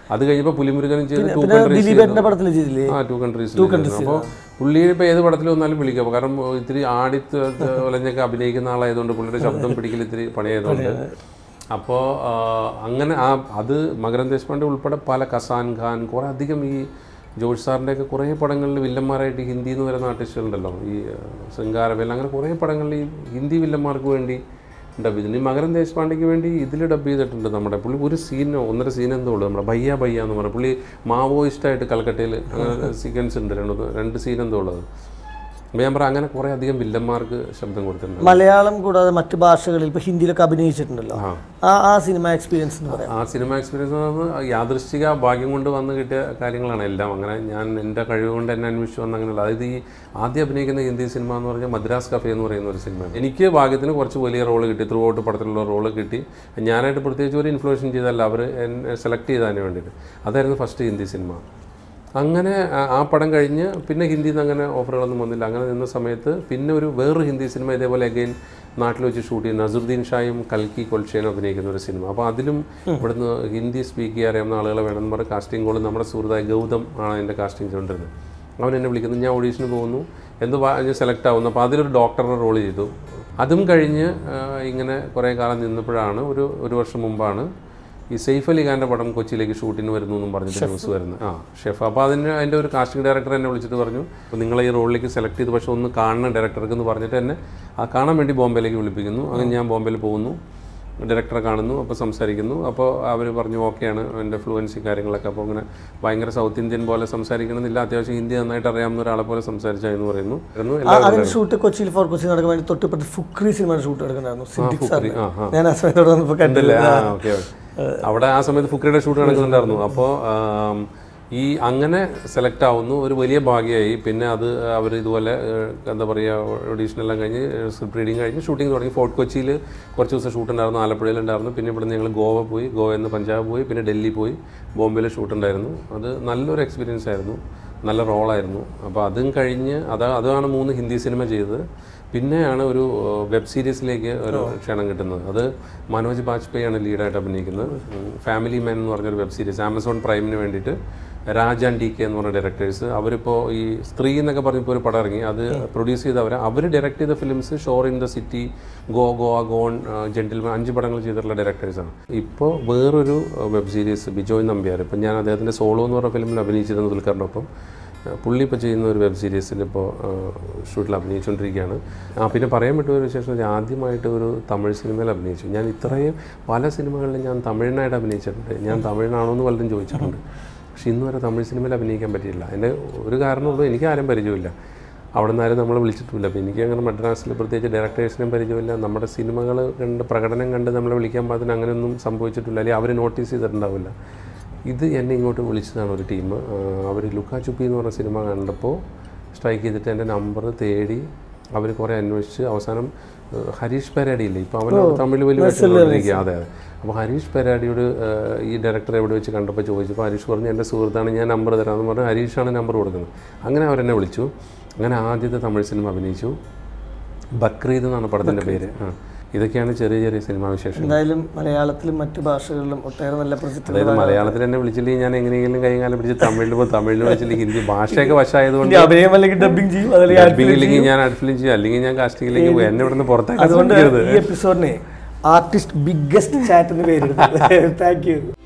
അത് കഴിഞ്ഞപ്പോൾ പുലിമുരുകനും ചെയ്ത് ടു പിന്നെ കൺട്രീസ് ദിലീപേട്ടൻ്റെ പടത്തിൽ ചെയ്തില്ലേ ആ ടു കൺട്രീസിൽ അപ്പോൾ പുള്ളി ഇപ്പോൾ ഏത് പടത്തിൽ വന്നാലും വിളിക്കാം കാരണം ഇത്തിരി ആടി ത- ത- ഒലഞ്ഞൊക്കെ അഭിനയിക്കുന്ന ആളായതുകൊണ്ട് പുള്ളിയുടെ ശബ്ദം പിടിക്കൽ ഇത്തിരി പണിയായതുകൊണ്ട് അപ്പോൾ അങ്ങനെ ആ അത് മകരൻ ദേശ്പാണ്ഡെ ഉൾപ്പെടെ പല കസാൻ ഖാൻ കുറേ അധികം ഈ ജോർജ് സാറിൻ്റെ ഒക്കെ കുറേ പടങ്ങളിൽ വില്ലന്മാരായിട്ട് ഹിന്ദി എന്ന് വരുന്ന ആർട്ടിസ്റ്റുകളുണ്ടല്ലോ ഈ ശൃംഗാരവേല അങ്ങനെ കുറേ പടങ്ങളിൽ ഈ ഹിന്ദി വില്ലന്മാർക്ക് വേണ്ടി ഡബ് ചെയ്തിട്ടുണ്ട് ഈ മകരൻ ദേശ്പാണ്ഡെക്ക് വേണ്ടി ഇതിൽ ഡബ് ചെയ്തിട്ടുണ്ട് നമ്മുടെ പുള്ളി ഒരു സീനോ ഒന്നര സീൻ എന്തോ ഉള്ളൂ നമ്മുടെ ഭയ്യ ഭയ്യ എന്ന് പറഞ്ഞ പുള്ളി മാവോയിസ്റ്റായിട്ട് കൽക്കട്ടയിൽ അങ്ങനെ സീക്വൻസ് ഉണ്ട് രണ്ട് രണ്ട് സീൻ എന്തോ ഉള്ളത് അപ്പോൾ ഞാൻ പറയാം അങ്ങനെ കുറേ അധികം വില്ലന്മാർക്ക് ശബ്ദം കൊടുത്തിട്ടുണ്ട് മലയാളം കൂടാതെ മറ്റ് ഭാഷകളിൽ ഇപ്പോൾ ഹിന്ദിയിലൊക്കെ അഭിനയിച്ചിട്ടുണ്ടല്ലോ ആ ആ ആ സിനിമ എക്സ്പീരിയൻസ് എന്ന് പറയാം ആ സിനിമ എക്സ്പീരിയൻസ് എന്ന് പറഞ്ഞാൽ യാദൃശ്ചിക ഭാഗ്യം കൊണ്ട് വന്ന് കിട്ടിയ കാര്യങ്ങളാണ് എല്ലാം അങ്ങനെ ഞാൻ എൻ്റെ കഴിവ് കൊണ്ട് എന്നെ അന്വേഷിച്ച് വന്ന അങ്ങനെയുള്ള അതായത് ഈ ആദ്യം അഭിനയിക്കുന്ന ഹിന്ദി സിനിമ എന്ന് പറഞ്ഞാൽ മദ്രാസ് കഫേ എന്ന് പറയുന്ന ഒരു സിനിമ എനിക്ക് ഭാഗ്യത്തിന് കുറച്ച് വലിയ റോള് കിട്ടി ത്രൂ ഔട്ട് പടത്തിലുള്ള റോള് കിട്ടി ഞാനായിട്ട് പ്രത്യേകിച്ച് ഒരു ഇൻഫ്ലുവൻഷൻ ചെയ്തല്ല അവർ എന്നെ സെലക്ട് ചെയ്തതിന് വേണ്ടിയിട്ട് അതായിരുന്നു ഫസ്റ്റ് ഹിന്ദി സിനിമ അങ്ങനെ ആ- ആ പടം കഴിഞ്ഞ് പിന്നെ ഹിന്ദിയിൽ നിന്ന് അങ്ങനെ ഓഫറുകളൊന്നും വന്നില്ല അങ്ങനെ നിന്ന സമയത്ത് പിന്നെ ഒരു വേറൊരു ഹിന്ദി സിനിമ ഇതേപോലെ അഗൈൻ നാട്ടിൽ വെച്ച് ഷൂട്ട് ചെയ്യുന്ന നസറുദ്ദീൻ ഷായും കൽക്കി കൊൽഷേനും അഭിനയിക്കുന്ന ഒരു സിനിമ അപ്പോൾ അതിലും ഇവിടുന്ന് ഹിന്ദി സ്പീക്ക് ചെയ്യാൻ അറിയാവുന്ന ആളുകളെ വേണമെന്ന് പറഞ്ഞ് കാസ്റ്റിംഗ് കോൾ നമ്മുടെ സുഹൃത്തായ ഗൗതം ആണ് എൻ്റെ കാസ്റ്റിംഗ് ചെയ്തുകൊണ്ടിരുന്നത് അവൻ എന്നെ വിളിക്കുന്നു ഞാൻ ഓഡീഷന് പോകുന്നു എന്ത് സെലക്ട് ആവുന്നു അപ്പോൾ അതിലൊരു ഡോക്ടറുടെ റോൾ ചെയ്തു അതും കഴിഞ്ഞ് ആ, ഇങ്ങനെ കുറേ കാലം നിന്നപ്പോഴാണ് ഒരു ഒരു വർഷം മുമ്പാണ് ഈ സെയ്ഫ് അലി ഖാൻ്റെ പടം കൊച്ചിയിലേക്ക് ഷൂട്ടിന് വരുന്നു എന്നും പറഞ്ഞിട്ട് ന്യൂസ് വരുന്നത് ആ ഷെഫ് അപ്പോൾ അതിന് അതിൻ്റെ ഒരു കാസ്റ്റിംഗ് ഡയറക്ടർ എന്നെ വിളിച്ചിട്ട് പറഞ്ഞു അപ്പോൾ നിങ്ങളെ ഈ റോളിലേക്ക് സെലക്ട് ചെയ്ത് പക്ഷേ ഒന്ന് കാണണം ഡയറക്ടർക്ക് എന്ന് പറഞ്ഞിട്ട് എന്നെ ആ കാണാൻ വേണ്ടി ബോംബെയിലേക്ക് വിളിപ്പിക്കുന്നു അങ്ങനെ ഞാൻ ബോംബെയിൽ പോകുന്നു ഡയറക്ടറെ കാണുന്നു അപ്പോൾ സംസാരിക്കുന്നു അപ്പോൾ അവർ പറഞ്ഞു ഓക്കെയാണ് എൻ്റെ ഫ്ലുവൻസി കാര്യങ്ങളൊക്കെ അപ്പോൾ അങ്ങനെ ഭയങ്കര സൗത്ത് ഇന്ത്യൻ പോലെ സംസാരിക്കണമെന്നില്ല അത്യാവശ്യം ഹിന്ദി നന്നായിട്ട് അറിയാവുന്ന ഒരാളെ പോലെ സംസാരിച്ചായിരുന്നു പറയുന്നു ആയിരുന്നു ആ എല്ലാവരും അതിന്റെ ഷൂട്ട് കൊച്ചിയിൽ ഫോർ കൊച്ചി നടക്കാൻ വേണ്ടി തൊട്ടിപ്പുറത്ത് ഫുക്രി സിനിമയുടെ ഷൂട്ട് നടക്കുന്നുണ്ടായിരുന്നു സിദ്ദിഖ് സാർ ആ ആ ഞാൻ ആ സമയത്തോടെ വന്നപ്പോൾ കണ്ടില്ല ഉണ്ടല്ലേ ആ ഓക്കെ അവിടെ ആ സമയത്ത് ഫുക്രിയുടെ ഷൂട്ട് നടക്കുന്നുണ്ടായിരുന്നു അപ്പോൾ ഈ അങ്ങനെ സെലക്ട് ആവുന്നു ഒരു വലിയ ഭാഗ്യമായി പിന്നെ അത് അവർ ഇതുപോലെ ഏഹ്, എന്താ പറയുക ഓഡീഷൻ എല്ലാം കഴിഞ്ഞ് സ്ക്രിപ്റ്റ് റീഡിങ് കഴിഞ്ഞ് ഷൂട്ടിംഗ് തുടങ്ങി ഫോർട്ട് കൊച്ചിയിൽ കുറച്ച് ദിവസം ഷൂട്ട് ഉണ്ടായിരുന്നു ആലപ്പുഴയിൽ ഉണ്ടായിരുന്നു പിന്നെ ഇവിടുന്ന് ഞങ്ങൾ ഗോവ പോയി ഗോവയിൽ നിന്ന് പഞ്ചാബ് പോയി പിന്നെ ഡൽഹി പോയി ബോംബെയിൽ ഷൂട്ട് ഉണ്ടായിരുന്നു അത് നല്ലൊരു എക്സ്പീരിയൻസ് ആയിരുന്നു നല്ല റോളായിരുന്നു അപ്പോൾ അതും കഴിഞ്ഞ് അതാ അതാണ് മൂന്ന് ഹിന്ദി സിനിമ ചെയ്തത് പിന്നെയാണ് ഒരു വെബ് സീരീസിലേക്ക് ഒരു ക്ഷണം കിട്ടുന്നത് അത് മനോജ് ബാജ്പേയിയാണ് ലീഡായിട്ട് അഭിനയിക്കുന്നത് ഫാമിലി മാൻ എന്ന് പറഞ്ഞൊരു വെബ് സീരീസ് ആമസോൺ പ്രൈമിന് വേണ്ടിയിട്ട് രാജ ആൻഡ് ഡി കെ എന്ന് പറഞ്ഞ ഡയറക്ടേഴ്സ് അവരിപ്പോൾ ഈ സ്ത്രീ എന്നൊക്കെ പറഞ്ഞപ്പോൾ ഒരു പടം ഇറങ്ങി അത് പ്രൊഡ്യൂസ് ചെയ്തവരെ അവർ ഡയറക്ട് ചെയ്ത films Shor in the city go Goa gone gentleman അഞ്ച് പടങ്ങൾ ചെയ്തിട്ടുള്ള ഡയറക്ടേഴ്സാണ് ഇപ്പോൾ വേറൊരു വെബ് സീരീസ് ബിജോയ് നമ്പ്യാർ ഇപ്പം ഞാൻ അദ്ദേഹത്തിൻ്റെ സോളോ എന്ന് പറഞ്ഞ ഫിലിമിൽ അഭിനയിച്ചിരുന്നു ദുൽഖറിനൊപ്പം പുള്ളി ഇപ്പോൾ ചെയ്യുന്ന ഒരു വെബ് സീരീസിൽ ഇപ്പോൾ ഷൂട്ടിൽ അഭിനയിച്ചുകൊണ്ടിരിക്കുകയാണ് ആ പിന്നെ പറയാൻ പറ്റുന്ന ഒരു വിശേഷം എന്ന് വെച്ചാൽ ആദ്യമായിട്ട് ഒരു തമിഴ് സിനിമയിൽ അഭിനയിച്ചു ഞാൻ ഇത്രയും പല സിനിമകളിലും ഞാൻ തമിഴിനായിട്ട് അഭിനയിച്ചിട്ടുണ്ട് ഞാൻ തമിഴിനാണോ എന്ന് പലരും ചോദിച്ചിട്ടുണ്ട് പക്ഷെ ഇന്ന് വരെ തമിഴ് സിനിമയിൽ അഭിനയിക്കാൻ പറ്റിയില്ല എൻ്റെ ഒരു കാരണമുള്ളൂ എനിക്ക് ആരും പരിചയമില്ല അവിടെ നിന്ന് ആരും നമ്മളെ വിളിച്ചിട്ടില്ല അപ്പോൾ എനിക്ക് അങ്ങനെ മദ്രാസിൽ പ്രത്യേകിച്ച് ഡയറക്ടേഴ്സിനും പരിചയമില്ല നമ്മുടെ സിനിമകൾ കണ്ട് പ്രകടനം കണ്ട് നമ്മളെ വിളിക്കാൻ പാകത്തിന് അങ്ങനെയൊന്നും സംഭവിച്ചിട്ടില്ല അല്ലെങ്കിൽ അവർ നോട്ടീസ് ചെയ്തിട്ടുണ്ടാവില്ല ഇത് എന്നെ ഇങ്ങോട്ട് വിളിച്ചതാണ് ഒരു ടീം അവർ ലുക്കാ ചുപ്പി എന്ന് പറഞ്ഞ സിനിമ കണ്ടപ്പോൾ സ്ട്രൈക്ക് ചെയ്തിട്ട് എൻ്റെ നമ്പർ തേടി അവർ കുറേ അന്വേഷിച്ച് അവസാനം ഏഹ്, ഹരീഷ് പെരാടി ഇല്ലേ ഇപ്പോൾ അവൻ തമിഴ് വലിയ വേഷമിരിക്കുക അതെ അതെ അപ്പോൾ ഹരീഷ് പെരാടിയോട് ഏഹ്, ഈ ഡയറക്ടർ എവിടെ വെച്ച് കണ്ടപ്പോൾ ചോദിച്ചപ്പോൾ ഹരീഷ് പറഞ്ഞു എൻ്റെ സുഹൃത്താണ് ഞാൻ നമ്പർ തരാമെന്ന് പറഞ്ഞു ഹരീഷാണ് നമ്പർ കൊടുക്കുന്നത് അങ്ങനെ അവരെന്നെ വിളിച്ചു അങ്ങനെ ആദ്യത്തെ തമിഴ് സിനിമ അഭിനയിച്ചു ബക്രീദ് എന്നാണ് പടത്തിൻ്റെ പേര് ആ ഇതൊക്കെയാണ് ചെറിയ ചെറിയ സിനിമാ വിശേഷം എന്തായാലും മലയാളത്തിലും മറ്റു ഭാഷകളിലും ഒട്ടേറെ നല്ല പ്രസിദ്ധ അതായത് മലയാളത്തിൽ എന്നെ വിളിച്ചില്ലെങ്കിൽ ഞാൻ എങ്ങനെയെങ്കിലും കൈകാലം പിടിച്ച് തമിഴിൽ പോകും തമിഴിൽ വിളിച്ചില്ലെങ്കിൽ ഹിന്ദി ഭാഷയൊക്കെ വശമായതുകൊണ്ട് അഭിനയം അല്ലെങ്കിൽ ഡബിങ് ചെയ്യും അതല്ലെങ്കിൽ ഡബിങ്ങിലേക്ക് ഞാൻ അഡ് ഫിലിം ചെയ്യും അല്ലെങ്കിൽ ഞാൻ കാസ്റ്റിംഗിലേക്ക് പോയി എന്നെ ഇവിടുന്ന് പുറത്തേക്ക് അതുകൊണ്ട് ശ്രമിക്കരുത് ഈ എപ്പിസോഡിനെ ആർട്ടിസ്റ്റ് ബിഗ്ഗസ്റ്റ് ചാറ്റ് എന്ന് പേരെടുത്തത് താങ്ക് യു